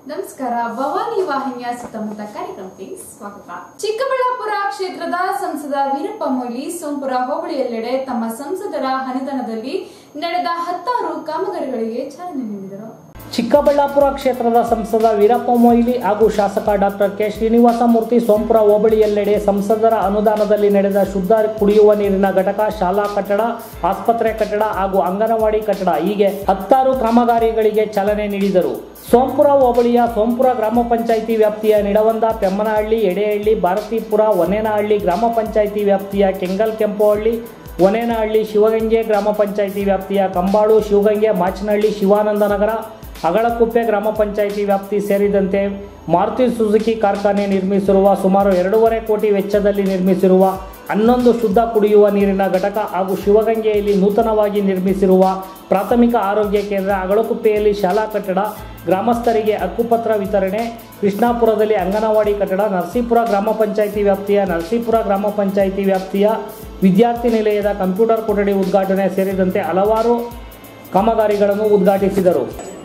ನಮಸ್ಕಾರ ಭವಾನಿ ವಾಹಿನಿಯ ಸುತ್ತಮುತ್ತ ಕಾರ್ಯಕ್ರಮಕ್ಕೆ ಸ್ವಾಗತ ಚಿಕ್ಕಬಳ್ಳಾಪುರ ಕ್ಷೇತ್ರದ ಸಂಸದ ವೀರಪ್ಪ ಮೊಯ್ಲಿ ಸೋಂಪುರ ಹೋಬಳಿಯೆಲ್ಲೆಡೆ ತಮ್ಮ ಸಂಸದರ ಅನುದಾನದಲ್ಲಿ ನಡೆದ ಹತ್ತಾರು ಕಾಮಗಾರಿಗಳಿಗೆ ಚಾಲನೆ ನೀಡಿದರು ಚಿಕ್ಕಬಳ್ಳಾಪುರ ಕ್ಷೇತ್ರದ ಸಂಸದ ವೀರಪ್ಪ ಮೊಯ್ಲಿ ಹಾಗೂ ಶಾಸಕ ಡಾಕ್ಟರ್ ಕೆ ಶ್ರೀನಿವಾಸ ಮೂರ್ತಿ ಸೋಂಪುರ ಹೋಬಳಿಯೆಲ್ಲೆಡೆ ಸಂಸದರ ಅನುದಾನದಲ್ಲಿ ನಡೆದ ಶುದ್ಧ ಕುಡಿಯುವ ನೀರಿನ ಘಟಕ ಶಾಲಾ ಕಟ್ಟಡ ಆಸ್ಪತ್ರೆ ಕಟ್ಟಡ ಹಾಗೂ ಅಂಗನವಾಡಿ ಕಟ್ಟಡ ಹೀಗೆ ಹತ್ತಾರು ಕಾಮಗಾರಿಗಳಿಗೆ ಚಾಲನೆ ನೀಡಿದರು ಸೋಂಪುರ ಹೋಬಳಿಯ ಸೋಂಪುರ ಗ್ರಾಮ ಪಂಚಾಯಿತಿ ವ್ಯಾಪ್ತಿಯ ನಿಡವಂದ ಪೆಮ್ಮನಹಳ್ಳಿ ಎಡೆಹಳ್ಳಿ ಭಾರತೀಪುರ ಒನೇನಹಳ್ಳಿ ಗ್ರಾಮ ಪಂಚಾಯಿತಿ ವ್ಯಾಪ್ತಿಯ ಕೆಂಗಲ್ ಕೆಂಪುಹಳ್ಳಿ ಒನೇನಹಳ್ಳಿ ಶಿವಗಂಗೆ ಗ್ರಾಮ ಪಂಚಾಯಿತಿ ವ್ಯಾಪ್ತಿಯ ಕಂಬಾಳು ಶಿವಗಂಗೆ ಮಾಚನಹಳ್ಳಿ ಶಿವಾನಂದ ನಗರ ಅಗಳಕುಪ್ಪೆ ಗ್ರಾಮ ಪಂಚಾಯಿತಿ ವ್ಯಾಪ್ತಿ ಸೇರಿದಂತೆ ಮಾರುತಿ ಸುಜುಕಿ ಕಾರ್ಖಾನೆ ನಿರ್ಮಿಸಿರುವ ಸುಮಾರು ಎರಡೂವರೆ ಕೋಟಿ ವೆಚ್ಚದಲ್ಲಿ ನಿರ್ಮಿಸಿರುವ ಹನ್ನೊಂದು ಶುದ್ಧ ಕುಡಿಯುವ ನೀರಿನ ಘಟಕ ಹಾಗೂ ಶಿವಗಂಗೆಯಲ್ಲಿ ನೂತನವಾಗಿ ನಿರ್ಮಿಸಿರುವ ಪ್ರಾಥಮಿಕ ಆರೋಗ್ಯ ಕೇಂದ್ರ ಅಗಳಕುಪ್ಪೆಯಲ್ಲಿ ಶಾಲಾ ಕಟ್ಟಡ ಗ್ರಾಮಸ್ಥರಿಗೆ ಹಕ್ಕುಪತ್ರ ವಿತರಣೆ ಕೃಷ್ಣಾಪುರದಲ್ಲಿ ಅಂಗನವಾಡಿ ಕಟ್ಟಡ ನರಸೀಪುರ ಗ್ರಾಮ ಪಂಚಾಯಿತಿ ವ್ಯಾಪ್ತಿಯ ನರಸೀಪುರ ಗ್ರಾಮ ಪಂಚಾಯಿತಿ ವ್ಯಾಪ್ತಿಯ ವಿದ್ಯಾರ್ಥಿ ನಿಲಯದ ಕಂಪ್ಯೂಟರ್ ಕೊಠಡಿ ಉದ್ಘಾಟನೆ ಸೇರಿದಂತೆ ಹಲವಾರು ಕಾಮಗಾರಿಗಳನ್ನು ಉದ್ಘಾಟಿಸಿದರು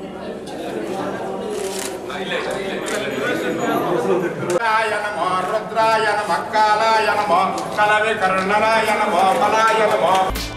ರುದ್ರಾಯ ನಮೋ ರುದ್ರಾಯ ನಮಃ ಕಾಲಾಯ ನಮೋ ಕಲವಿಕರ್ಣನಾಯ ನಮೋ ಬಲಾಯ ನಮೋ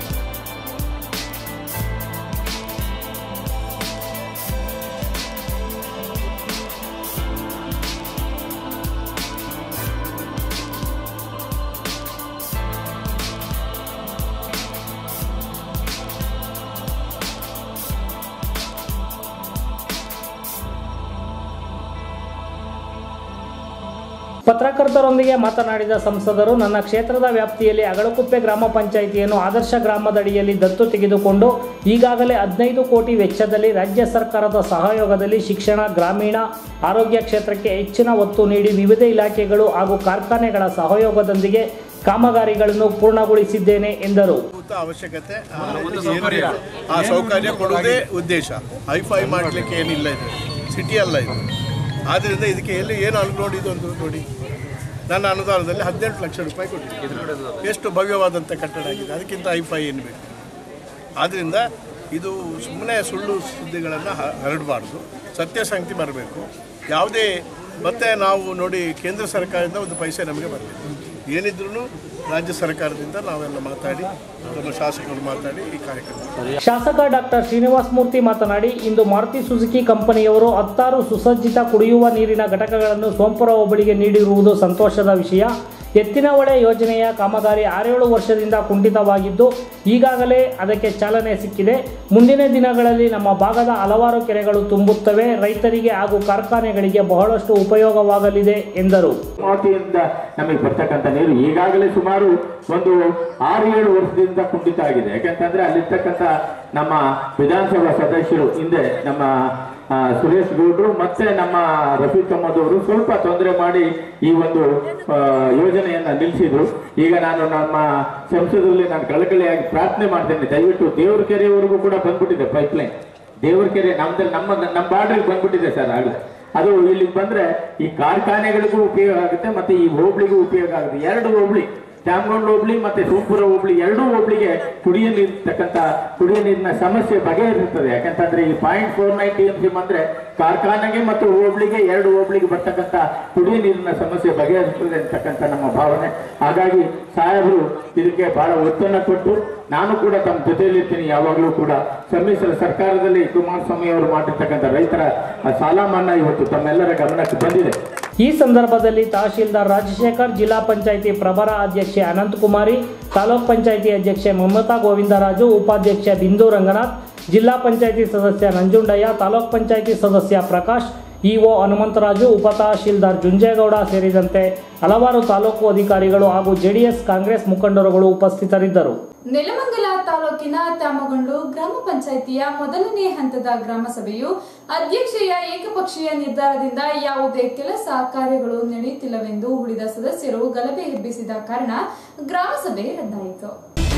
ಪತ್ರಕರ್ತರೊಂದಿಗೆ ಮಾತನಾಡಿದ ಸಂಸದರು ನನ್ನ ಕ್ಷೇತ್ರದ ವ್ಯಾಪ್ತಿಯಲ್ಲಿ ಅಗಳಕುಪ್ಪೆ ಗ್ರಾಮ ಪಂಚಾಯಿತಿಯನ್ನು ಆದರ್ಶ ಗ್ರಾಮದಡಿಯಲ್ಲಿ ದತ್ತು ತೆಗೆದುಕೊಂಡು ಈಗಾಗಲೇ ಹದಿನೈದು ಕೋಟಿ ವೆಚ್ಚದಲ್ಲಿ ರಾಜ್ಯ ಸರ್ಕಾರದ ಸಹಯೋಗದಲ್ಲಿ ಶಿಕ್ಷಣ ಗ್ರಾಮೀಣ ಆರೋಗ್ಯ ಕ್ಷೇತ್ರಕ್ಕೆ ಹೆಚ್ಚಿನ ಒತ್ತು ನೀಡಿ ವಿವಿಧ ಇಲಾಖೆಗಳು ಹಾಗೂ ಕಾರ್ಖಾನೆಗಳ ಸಹಯೋಗದೊಂದಿಗೆ ಕಾಮಗಾರಿಗಳನ್ನು ಪೂರ್ಣಗೊಳಿಸಿದ್ದೇನೆ ಎಂದರು ಮೂಲಭೂತ ಅವಶ್ಯಕತೆ ಆ, ಏನಿದೆ, ಆ ಸೌಕರ್ಯ ಕೊಡುವುದೇ ಉದ್ದೇಶ ಹೈಫೈ ಮಾಡಲಿಕ್ಕೆ ಏನಿಲ್ಲ ಇದು ಸಿಟಿ ಅಲ್ಲ ಇದು ಆದ್ದರಿಂದ ಇದಕ್ಕೆ ಎಲ್ಲಿ ಏನು ಅನುಕೂಲ ಇದು ಒಂದು ನೋಡಿ ನನ್ನ ಅನುದಾನದಲ್ಲಿ ಹದಿನೆಂಟು ಲಕ್ಷ ರೂಪಾಯಿ ಕೊಟ್ಟಿದ್ದೀನಿ ಎಷ್ಟು ಭವ್ಯವಾದಂಥ ಕಟ್ಟಡ ಆಗಿದೆ ಅದಕ್ಕಿಂತ ಹೈಫೈ ಏನು ಬೇಕು ಆದ್ದರಿಂದ ಇದು ಸುಮ್ಮನೆ ಸುಳ್ಳು ಸುದ್ದಿಗಳನ್ನು ಹರಡಬಾರ್ದು ಸತ್ಯಸಂಗತಿ ಬರಬೇಕು ಯಾವುದೇ ಮತ್ತೆ ನಾವು ನೋಡಿ ಕೇಂದ್ರ ಸರ್ಕಾರದಿಂದ ಒಂದು ಪೈಸೆ ನಮಗೆ ಬರಬೇಕು ಏನಿದ್ರೂ ರಾಜ್ಯ ಸರ್ಕಾರದಿಂದ ನಾವೆಲ್ಲ ಮಾತಾಡಿ ನಮ್ಮ ಶಾಸಕರು ಮಾತಾಡಿ ಈ ಕಾರ್ಯಕ್ರಮ ಶಾಸಕ ಡಾಕ್ಟರ್ ಶ್ರೀನಿವಾಸ ಮೂರ್ತಿ ಮಾತನಾಡಿ ಇಂದು ಮಾರುತಿ ಸುಜುಕಿ ಕಂಪನಿಯವರು ಹತ್ತಾರು ಸುಸಜ್ಜಿತ ಕುಡಿಯುವ ನೀರಿನ ಘಟಕಗಳನ್ನು ಸೋಂಪುರ ಹೋಬಳಿಗೆ ನೀಡಿರುವುದು ಸಂತೋಷದ ವಿಷಯ ಎತ್ತಿನ ಹೊಳೆ ಯೋಜನೆಯ ಕಾಮಗಾರಿ ಆರೇಳು ವರ್ಷದಿಂದ ಕುಂಠಿತವಾಗಿದ್ದು ಈಗಾಗಲೇ ಅದಕ್ಕೆ ಚಾಲನೆ ಸಿಕ್ಕಿದೆ ಮುಂದಿನ ದಿನಗಳಲ್ಲಿ ನಮ್ಮ ಭಾಗದ ಹಲವಾರು ಕೆರೆಗಳು ತುಂಬುತ್ತವೆ ರೈತರಿಗೆ ಹಾಗೂ ಕಾರ್ಖಾನೆಗಳಿಗೆ ಬಹಳಷ್ಟು ಉಪಯೋಗವಾಗಲಿದೆ ಎಂದರು ಮಾತಿಯಿಂದ ನಮಗೆ ಬರ್ತಕ್ಕಂಥ ನೀರು ಈಗಾಗಲೇ ಸುಮಾರು ಒಂದು ಆರು ಏಳು ವರ್ಷದಿಂದ ಕುಂಠಿತ ಆಗಿದೆ ಯಾಕಂತಂದ್ರೆ ಅಲ್ಲಿರ್ತಕ್ಕಂಥ ನಮ್ಮ ವಿಧಾನಸಭಾ ಸದಸ್ಯರು ಹಿಂದೆ ನಮ್ಮ ಆ, ಸುರೇಶ್ ಗೌಡ್ರು ಮತ್ತೆ ನಮ್ಮ ರಫೀಕ್ ಅಹಮದ್ ಅವರು ಸ್ವಲ್ಪ ತೊಂದರೆ ಮಾಡಿ ಈ ಒಂದು ಆ, ಯೋಜನೆಯನ್ನ ನಿಲ್ಲಿಸಿದ್ರು ಈಗ ನಾನು ನಮ್ಮ ಸಂಸದಲ್ಲಿ ನಾನು ಕಳಕಳಿಯಾಗಿ ಪ್ರಾರ್ಥನೆ ಮಾಡ್ತೇನೆ ದಯವಿಟ್ಟು ದೇವ್ರ ಕೆರೆಯವರೆಗೂ ಕೂಡ ಬಂದ್ಬಿಟ್ಟಿದೆ ಪೈಪ್ಲೈನ್ ದೇವ್ರ ಕೆರೆ ನಮ್ದಲ್ಲಿ ನಮ್ಮ ನಮ್ಮ ಬಾರ್ಡ್ರಿಗೆ ಬಂದ್ಬಿಟ್ಟಿದೆ ಸರ್ ಆಗಲೇ ಅದು ಇಲ್ಲಿಗೆ ಬಂದ್ರೆ ಈ ಕಾರ್ಖಾನೆಗಳಿಗೂ ಉಪಯೋಗ ಆಗುತ್ತೆ ಮತ್ತೆ ಈ ಹೋಬಳಿಗೂ ಉಪಯೋಗ ಆಗುತ್ತೆ ಎರಡು ಹೋಬಳಿ ಚಾಮಗೊಂಡ್ ಹೋಬಳಿ ಮತ್ತೆ ಸೋಂಪುರ ಹೋಬಳಿ ಎರಡೂ ಹೋಬಳಿಗೆ ಕುಡಿಯ ನೀರ್ತಕ್ಕಂಥ ಕುಡಿಯ ನೀರಿನ ಸಮಸ್ಯೆ ಬಗೆಹರಿಸುತ್ತದೆ ಯಾಕಂತಂದ್ರೆ ಈ point four nine T M C ಬಂದ್ರೆ ಕಾರ್ಖಾನೆಗೆ ಮತ್ತು ಹೋಬಳಿಗೆ ಎರಡು ಹೋಬಳಿಗೆ ಬರ್ತಕ್ಕಂಥ ಕುಡಿಯ ನೀರಿನ ಸಮಸ್ಯೆ ಬಗೆಹರಿಸುತ್ತದೆ ಅಂತಕ್ಕಂಥ ನಮ್ಮ ಭಾವನೆ ಹಾಗಾಗಿ ಸಾಹೇಬರು ಇದಕ್ಕೆ ಬಹಳ ಒತ್ತನ್ನು ಕೊಟ್ಟು ನಾನು ಕೂಡ ತಮ್ಮ ಜೊತೆಯಲ್ಲಿರ್ತೀನಿ ಯಾವಾಗಲೂ ಕೂಡ ಸಮ್ಮಿಶ್ರ ಸರ್ಕಾರದಲ್ಲಿ ಕುಮಾರಸ್ವಾಮಿ ಅವರು ಮಾಡಿರ್ತಕ್ಕಂಥ ರೈತರ ಆ ಸಾಲ ಮನ್ನಾ ಇವತ್ತು ತಮ್ಮೆಲ್ಲರ ಗಮನಕ್ಕೆ ಬಂದಿದೆ ಈ ಸಂದರ್ಭದಲ್ಲಿ ತಹಶೀಲ್ದಾರ್ ರಾಜಶೇಖರ್ ಜಿಲ್ಲಾ ಪಂಚಾಯಿತಿ ಪ್ರಭರ ಅಧ್ಯಕ್ಷೆ ಅನಂತಕುಮಾರಿ ತಾಲೂಕ್ ಪಂಚಾಯಿತಿ ಅಧ್ಯಕ್ಷೆ ಮಮತಾ ಗೋವಿಂದರಾಜು ಉಪಾಧ್ಯಕ್ಷ ಬಿಂದು ರಂಗನಾಥ್ ಜಿಲ್ಲಾ ಪಂಚಾಯಿತಿ ಸದಸ್ಯ ನಂಜುಂಡಯ್ಯ ತಾಲೂಕ್ ಪಂಚಾಯಿತಿ ಸದಸ್ಯ ಪ್ರಕಾಶ್ ಇಒ ಹನುಮಂತರಾಜು ಉಪ ತಹಶೀಲ್ದಾರ್ ಜುಂಜೇಗೌಡ ಸೇರಿದಂತೆ ಹಲವಾರು ತಾಲೂಕು ಅಧಿಕಾರಿಗಳು ಹಾಗೂ ಜೆಡಿಎಸ್ ಕಾಂಗ್ರೆಸ್ ಮುಖಂಡರುಗಳು ಉಪಸ್ಥಿತರಿದ್ದರು ನೆಲಮಂಗಲ ತಾಲೂಕಿನ ತ್ಯಾಮಗೊಂಡು ಗ್ರಾಮ ಪಂಚಾಯಿತಿಯ ಮೊದಲನೇ ಹಂತದ ಗ್ರಾಮ ಸಭೆಯು ಅಧ್ಯಕ್ಷೆಯ ಏಕಪಕ್ಷೀಯ ನಿರ್ಧಾರದಿಂದ ಯಾವುದೇ ಕೆಲಸ ಕಾರ್ಯಗಳು ನಡೆಯುತ್ತಿಲ್ಲವೆಂದು ಉಳಿದ ಸದಸ್ಯರು ಗಲಭೆ ಎಬ್ಬಿಸಿದ ಕಾರಣ ಗ್ರಾಮ ಸಭೆ ರದ್ದಾಯಿತು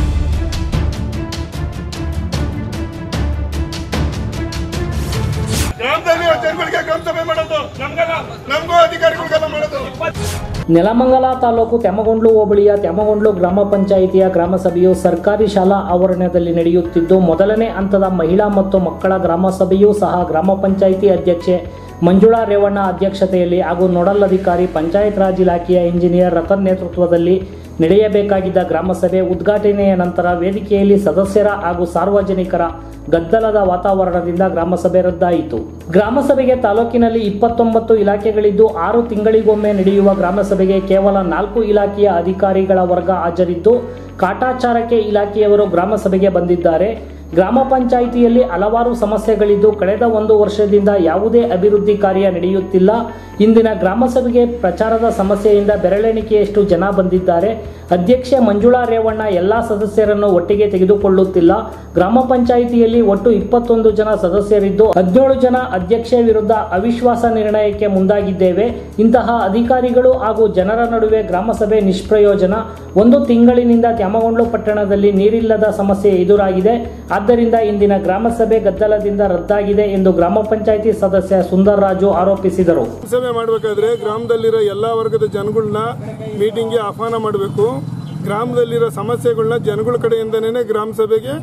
ಗ್ರಾಮದಲ್ಲಿ ಜನಗಳಿಗೆ ಗ್ರಾಮ ಸಭೆ ಮಾಡೋದು ನಮ್ಗೆಲ್ಲ ನಮಗೂ ಅಧಿಕಾರಿಗಳಿಗೆಲ್ಲ ಮಾಡೋದು ನೆಲಮಂಗಲ ತಾಲೂಕು ತೆಮಗೊಂಡ್ಲು ಹೋಬಳಿಯ ತೆಮಗೊಂಡ್ಲು ಗ್ರಾಮ ಪಂಚಾಯಿತಿಯ ಗ್ರಾಮ ಸಭೆಯು ಸರ್ಕಾರಿ ಶಾಲಾ ಆವರಣದಲ್ಲಿ ನಡೆಯುತ್ತಿದ್ದು ಮೊದಲನೇ ಹಂತದ ಮಹಿಳಾ ಮತ್ತು ಮಕ್ಕಳ ಗ್ರಾಮ ಸಭೆಯೂ ಸಹ ಗ್ರಾಮ ಪಂಚಾಯಿತಿ ಅಧ್ಯಕ್ಷೆ ಮಂಜುಳಾ ರೇವಣ್ಣ ಅಧ್ಯಕ್ಷತೆಯಲ್ಲಿ ಹಾಗೂ ನೋಡಲ್ ಅಧಿಕಾರಿ ಪಂಚಾಯತ್ ರಾಜ್ ಇಲಾಖೆಯ ಇಂಜಿನಿಯರ್ ರತನ್ ನೇತೃತ್ವದಲ್ಲಿ ನಡೆಯಬೇಕಾಗಿದ್ದ ಗ್ರಾಮಸಭೆ ಉದ್ಘಾಟನೆಯ ನಂತರ ವೇದಿಕೆಯಲ್ಲಿ ಸದಸ್ಯರ ಹಾಗೂ ಸಾರ್ವಜನಿಕರ ಗದ್ದಲದ ವಾತಾವರಣದಿಂದ ಗ್ರಾಮಸಭೆ ರದ್ದಾಯಿತು ಗ್ರಾಮಸಭೆಗೆ ತಾಲೂಕಿನಲ್ಲಿ ಇಪ್ಪತ್ತೊಂಬತ್ತು ಇಲಾಖೆಗಳಿದ್ದು ಆರು ತಿಂಗಳಿಗೊಮ್ಮೆ ನಡೆಯುವ ಗ್ರಾಮಸಭೆಗೆ ಕೇವಲ ನಾಲ್ಕು ಇಲಾಖೆಯ ಅಧಿಕಾರಿಗಳ ವರ್ಗ ಹಾಜರಿದ್ದು ಕಾಟಾಚಾರಕ್ಕೆ ಇಲಾಖೆಯವರು ಗ್ರಾಮಸಭೆಗೆ ಬಂದಿದ್ದಾರೆ ಗ್ರಾಮ ಪಂಚಾಯಿತಿಯಲ್ಲಿ ಹಲವಾರು ಸಮಸ್ಯೆಗಳಿದ್ದು ಕಳೆದ ಒಂದು ವರ್ಷದಿಂದ ಯಾವುದೇ ಅಭಿವೃದ್ಧಿ ಕಾರ್ಯ ನಡೆಯುತ್ತಿಲ್ಲ ಇಂದಿನ ಗ್ರಾಮಸಭೆಗೆ ಪ್ರಚಾರದ ಸಮಸ್ಯೆಯಿಂದ ಬೆರಳೆಣಿಕೆಯಷ್ಟು ಜನ ಬಂದಿದ್ದಾರೆ ಅಧ್ಯಕ್ಷೆ ಮಂಜುಳಾ ರೇವಣ್ಣ ಎಲ್ಲಾ ಸದಸ್ಯರನ್ನು ಒಟ್ಟಿಗೆ ತೆಗೆದುಕೊಳ್ಳುತ್ತಿಲ್ಲ ಗ್ರಾಮ ಪಂಚಾಯಿತಿಯಲ್ಲಿ ಒಟ್ಟು ಇಪ್ಪತ್ತೊಂದು ಜನ ಸದಸ್ಯರಿದ್ದು ಹದಿನೇಳು ಜನ ಅಧ್ಯಕ್ಷೆ ವಿರುದ್ಧ ಅವಿಶ್ವಾಸ ನಿರ್ಣಯಕ್ಕೆ ಮುಂದಾಗಿದ್ದೇವೆ ಇಂತಹ ಅಧಿಕಾರಿಗಳು ಹಾಗೂ ಜನರ ನಡುವೆ ಗ್ರಾಮಸಭೆ ನಿಷ್ಪ್ರಯೋಜನ ಒಂದು ತಿಂಗಳಿನಿಂದ ತ್ಯಾಮಗೊಂಡ್ಲು ಪಟ್ಟಣದಲ್ಲಿ ನೀರಿಲ್ಲದ ಸಮಸ್ಯೆ ಎದುರಾಗಿದೆ ಆದ್ದರಿಂದ ಇಂದಿನ ಗ್ರಾಮಸಭೆ ಗದ್ದಲದಿಂದ ರದ್ದಾಗಿದೆ ಎಂದು ಗ್ರಾಮ ಪಂಚಾಯಿತಿ ಸದಸ್ಯ ಸುಂದರ್ ರಾಜು ಆರೋಪಿಸಿದರು ಸಭೆ ಮಾಡಬೇಕಾದ್ರೆ ಗ್ರಾಮದಲ್ಲಿರೋ ಎಲ್ಲ ವರ್ಗದ ಜನಗಳನ್ನ ಮೀಟಿಂಗ್ಗೆ ಆಹ್ವಾನ ಮಾಡಬೇಕು ಗ್ರಾಮದಲ್ಲಿರೋ ಸಮಸ್ಯೆಗಳನ್ನ ಜನಗಳ ಕಡೆಯಿಂದನೇ ಗ್ರಾಮ ಸಭೆಗೆ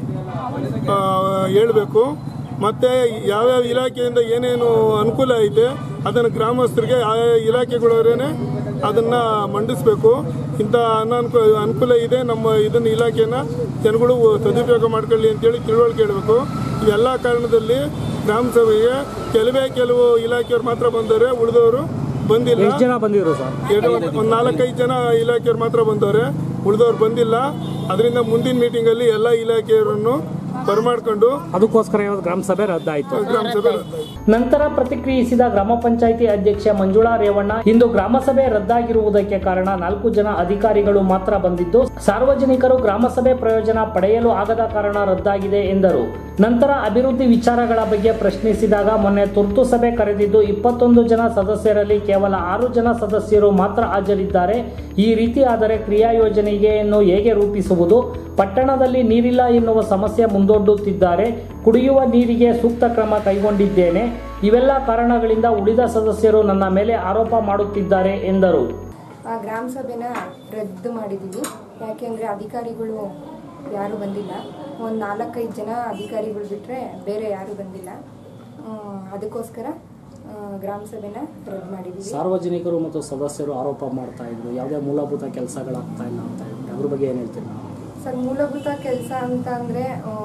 ಹೇಳಬೇಕು ಮತ್ತು ಯಾವ್ಯಾವ ಇಲಾಖೆಯಿಂದ ಏನೇನು ಅನುಕೂಲ ಐತೆ ಅದನ್ನು ಗ್ರಾಮಸ್ಥರಿಗೆ ಆಯಾ ಇಲಾಖೆಗಳವರೇ ಅದನ್ನು ಮಂಡಿಸಬೇಕು ಇಂಥ ಅನಾನುಕೂಲ ಅನುಕೂಲ ಇದೆ ನಮ್ಮ ಇದನ್ನು ಇಲಾಖೆನ ಜನಗಳು ಸದುಪಯೋಗ ಮಾಡ್ಕೊಳ್ಳಿ ಅಂತೇಳಿ ತಿಳುವಳಿಕೆ ಹೇಳಬೇಕು ಇವೆಲ್ಲ ಕಾರಣದಲ್ಲಿ ಗ್ರಾಮ ಸಭೆಗೆ ಕೆಲವೇ ಕೆಲವು ಇಲಾಖೆಯವ್ರು ಮಾತ್ರ ಬಂದವರು ಉಳಿದವರು ಬಂದಿಲ್ಲ ಜನ ಬಂದಿದ್ರು ಸರ್ ಎರಡು ಒಂದು ನಾಲ್ಕೈದು ಜನ ಇಲಾಖೆಯವ್ರು ಮಾತ್ರ ಬಂದವ್ರೆ ಉಳಿದವ್ರು ಬಂದಿಲ್ಲ ಅದರಿಂದ ಮುಂದಿನ ಮೀಟಿಂಗಲ್ಲಿ ಎಲ್ಲ ಇಲಾಖೆಯವರನ್ನು ಬರಮಾಡ್ಕೊಂಡು ಅದಕ್ಕೋಸ್ಕರ ಇವತ್ತು ಗ್ರಾಮ ಸಭೆ ರದ್ದಾಯಿತು ಗ್ರಾಮ ಸಭೆ ರದ್ದಾಯ್ತು. ನಂತರ ಪ್ರತಿಕ್ರಿಯಿಸಿದ ಗ್ರಾಮ ಪಂಚಾಯಿತಿ ಅಧ್ಯಕ್ಷೆ ಮಂಜುಳಾ ರೇವಣ್ಣ ಇಂದು ಗ್ರಾಮಸಭೆ ರದ್ದಾಗಿರುವುದಕ್ಕೆ ಕಾರಣ ನಾಲ್ಕು ಜನ ಅಧಿಕಾರಿಗಳು ಮಾತ್ರ ಬಂದಿದ್ದು ಸಾರ್ವಜನಿಕರು ಗ್ರಾಮಸಭೆ ಪ್ರಯೋಜನ ಪಡೆಯಲು ಆಗದ ಕಾರಣ ರದ್ದಾಗಿದೆ ಎಂದರು ನಂತರ ಅಭಿವೃದ್ಧಿ ವಿಚಾರಗಳ ಬಗ್ಗೆ ಪ್ರಶ್ನಿಸಿದಾಗ ಮೊನ್ನೆ ತುರ್ತು ಸಭೆ ಕರೆದಿದ್ದು ಇಪ್ಪತ್ತೊಂದು ಜನ ಸದಸ್ಯರಲ್ಲಿ ಕೇವಲ ಆರು ಜನ ಸದಸ್ಯರು ಮಾತ್ರ ಹಾಜರಿದ್ದಾರೆ ಈ ರೀತಿ ಆದರೆ ಕ್ರಿಯಾ ಯೋಜನೆಯನ್ನು ಹೇಗೆ ರೂಪಿಸುವುದು ಪಟ್ಟಣದಲ್ಲಿ ನೀರಿಲ್ಲ ಎನ್ನುವ ಸಮಸ್ಯೆ ಮುಂದೊಡ್ಡುತ್ತಿದ್ದಾರೆ ಕುಡಿಯುವ ನೀರಿಗೆ ಸೂಕ್ತ ಕ್ರಮ ಕೈಗೊಂಡಿದ್ದೇನೆ ಇವೆಲ್ಲ ಕಾರಣಗಳಿಂದ ಉಳಿದ ಸದಸ್ಯರು ನನ್ನ ಮೇಲೆ ಆರೋಪ ಮಾಡುತ್ತಿದ್ದಾರೆ ಎಂದರು ಆ ಗ್ರಾಮ ಸಭೆನ ರದ್ದು ಮಾಡಿದ್ದೀವಿ ಯಾಕೆಂದರೆ ಅಧಿಕಾರಿಗಳು ಯಾರೂ ಬಂದಿಲ್ಲ ಒಂದು ನಾಲ್ಕೈದು ಜನ ಅಧಿಕಾರಿಗಳು ಬಿಟ್ಟರೆ ಬೇರೆ ಯಾರೂ ಬಂದಿಲ್ಲ ಆ, ಅದಕ್ಕೋಸ್ಕರ ಆ, ಗ್ರಾಮ ಸಭೆನ ರದ್ದು ಮಾಡಿದ್ದೀವಿ ಸಾರ್ವಜನಿಕರು ಮತ್ತು ಸದಸ್ಯರು ಆರೋಪ ಮಾಡ್ತಾ ಇದ್ರು ಯಾವುದೇ ಮೂಲಭೂತ ಕೆಲಸಗಳಾಗ್ತಾ ಇಲ್ಲ ಅಂತ ಹೇಳಿ ಅದ್ರ ಬಗ್ಗೆ ಏನು ಹೇಳ್ತೀರಿ ಸರ್ ಮೂಲಭೂತ ಕೆಲಸ ಅಂತ ಅಂದರೆ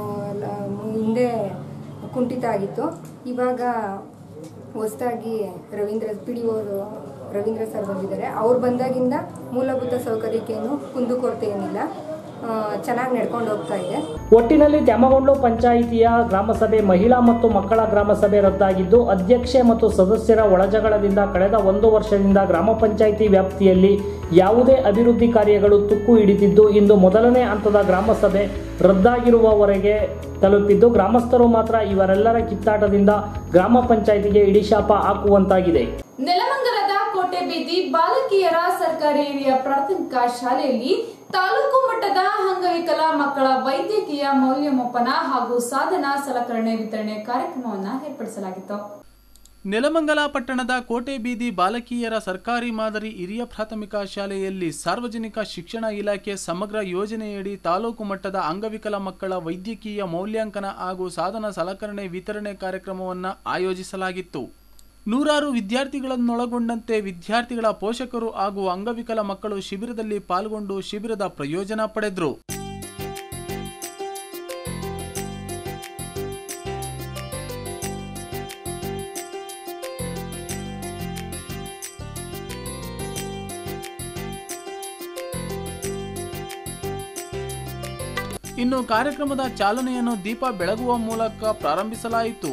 ಹಿಂದೆ ಕುಂಠಿತ ಆಗಿತ್ತು ಇವಾಗ ಹೊಸದಾಗಿ Ravindra P D Ravindra sir ಬಂದಿದ್ದಾರೆ ಅವ್ರು ಬಂದಾಗಿಂದ ಮೂಲಭೂತ ಸೌಕರ್ಯಕ್ಕೇನು ಕುಂದುಕೊರತೆ ಏನಿಲ್ಲ ಚೆನ್ನಾಗಿ ನಡ್ಕೊಂಡು ಹೋಗ್ತಾ ಇದೆ ಒಟ್ಟಿನಲ್ಲಿ ತ್ಯಾಮಗೊಂಡ್ಲು ಪಂಚಾಯಿತಿಯ ಗ್ರಾಮಸಭೆ ಮಹಿಳಾ ಮತ್ತು ಮಕ್ಕಳ ಗ್ರಾಮಸಭೆ ರದ್ದಾಗಿದ್ದು ಅಧ್ಯಕ್ಷೆ ಮತ್ತು ಸದಸ್ಯರ ಒಳಜಗಳದಿಂದ ಕಳೆದ ಒಂದು ವರ್ಷದಿಂದ ಗ್ರಾಮ ಪಂಚಾಯಿತಿ ವ್ಯಾಪ್ತಿಯಲ್ಲಿ ಯಾವುದೇ ಅಭಿವೃದ್ಧಿ ಕಾರ್ಯಗಳು ತುಕ್ಕು ಹಿಡಿದಿದ್ದು ಇಂದು ಮೊದಲನೇ ಹಂತದ ಗ್ರಾಮಸಭೆ ರದ್ದಾಗಿರುವವರೆಗೆ ತಲುಪಿದ್ದು ಗ್ರಾಮಸ್ಥರು ಮಾತ್ರ ಇವರೆಲ್ಲರ ಕಿತ್ತಾಟದಿಂದ ಗ್ರಾಮ ಪಂಚಾಯಿತಿಗೆ ಇಡಿಶಾಪ ಹಾಕುವಂತಾಗಿದೆ ನೆಲಮಂಗಲದ ಕೋಟೆ ಬೀದಿ ಬಾಲಕಿಯರ ಸರ್ಕಾರಿ ಹಿರಿಯ ಪ್ರಾಥಮಿಕ ಶಾಲೆಯಲ್ಲಿ ತಾಲೂಕು ಮಟ್ಟದ ಅಂಗವಿಕಲ ಮಕ್ಕಳ ವೈದ್ಯಕೀಯ ಮೌಲ್ಯಮಾಪನ ಹಾಗೂ ಸಾಧನ ಸಲಕರಣೆ ವಿತರಣೆ ಕಾರ್ಯಕ್ರಮವನ್ನು ಏರ್ಪಡಿಸಲಾಗಿತ್ತು ನೆಲಮಂಗಲ ಪಟ್ಟಣದ ಕೋಟೆ ಬೀದಿ ಬಾಲಕಿಯರ ಸರ್ಕಾರಿ ಮಾದರಿ ಹಿರಿಯ ಪ್ರಾಥಮಿಕ ಶಾಲೆಯಲ್ಲಿ ಸಾರ್ವಜನಿಕ ಶಿಕ್ಷಣ ಇಲಾಖೆ ಸಮಗ್ರ ಯೋಜನೆಯಡಿ ತಾಲೂಕು ಮಟ್ಟದ ಅಂಗವಿಕಲ ಮಕ್ಕಳ ವೈದ್ಯಕೀಯ ಮೌಲ್ಯಾಂಕನ ಹಾಗೂ ಸಾಧನ ಸಲಕರಣೆ ವಿತರಣೆ ಕಾರ್ಯಕ್ರಮವನ್ನು ಆಯೋಜಿಸಲಾಗಿತ್ತು ನೂರಾರು ವಿದ್ಯಾರ್ಥಿಗಳನ್ನೊಳಗೊಂಡಂತೆ ವಿದ್ಯಾರ್ಥಿಗಳ ಪೋಷಕರು ಹಾಗೂ ಅಂಗವಿಕಲ ಮಕ್ಕಳು ಶಿಬಿರದಲ್ಲಿ ಪಾಲ್ಗೊಂಡು ಶಿಬಿರದ ಪ್ರಯೋಜನ ಪಡೆದರು ಇನ್ನು ಕಾರ್ಯಕ್ರಮದ ಚಾಲನೆಯನ್ನು ದೀಪ ಬೆಳಗುವ ಮೂಲಕ ಪ್ರಾರಂಭಿಸಲಾಯಿತು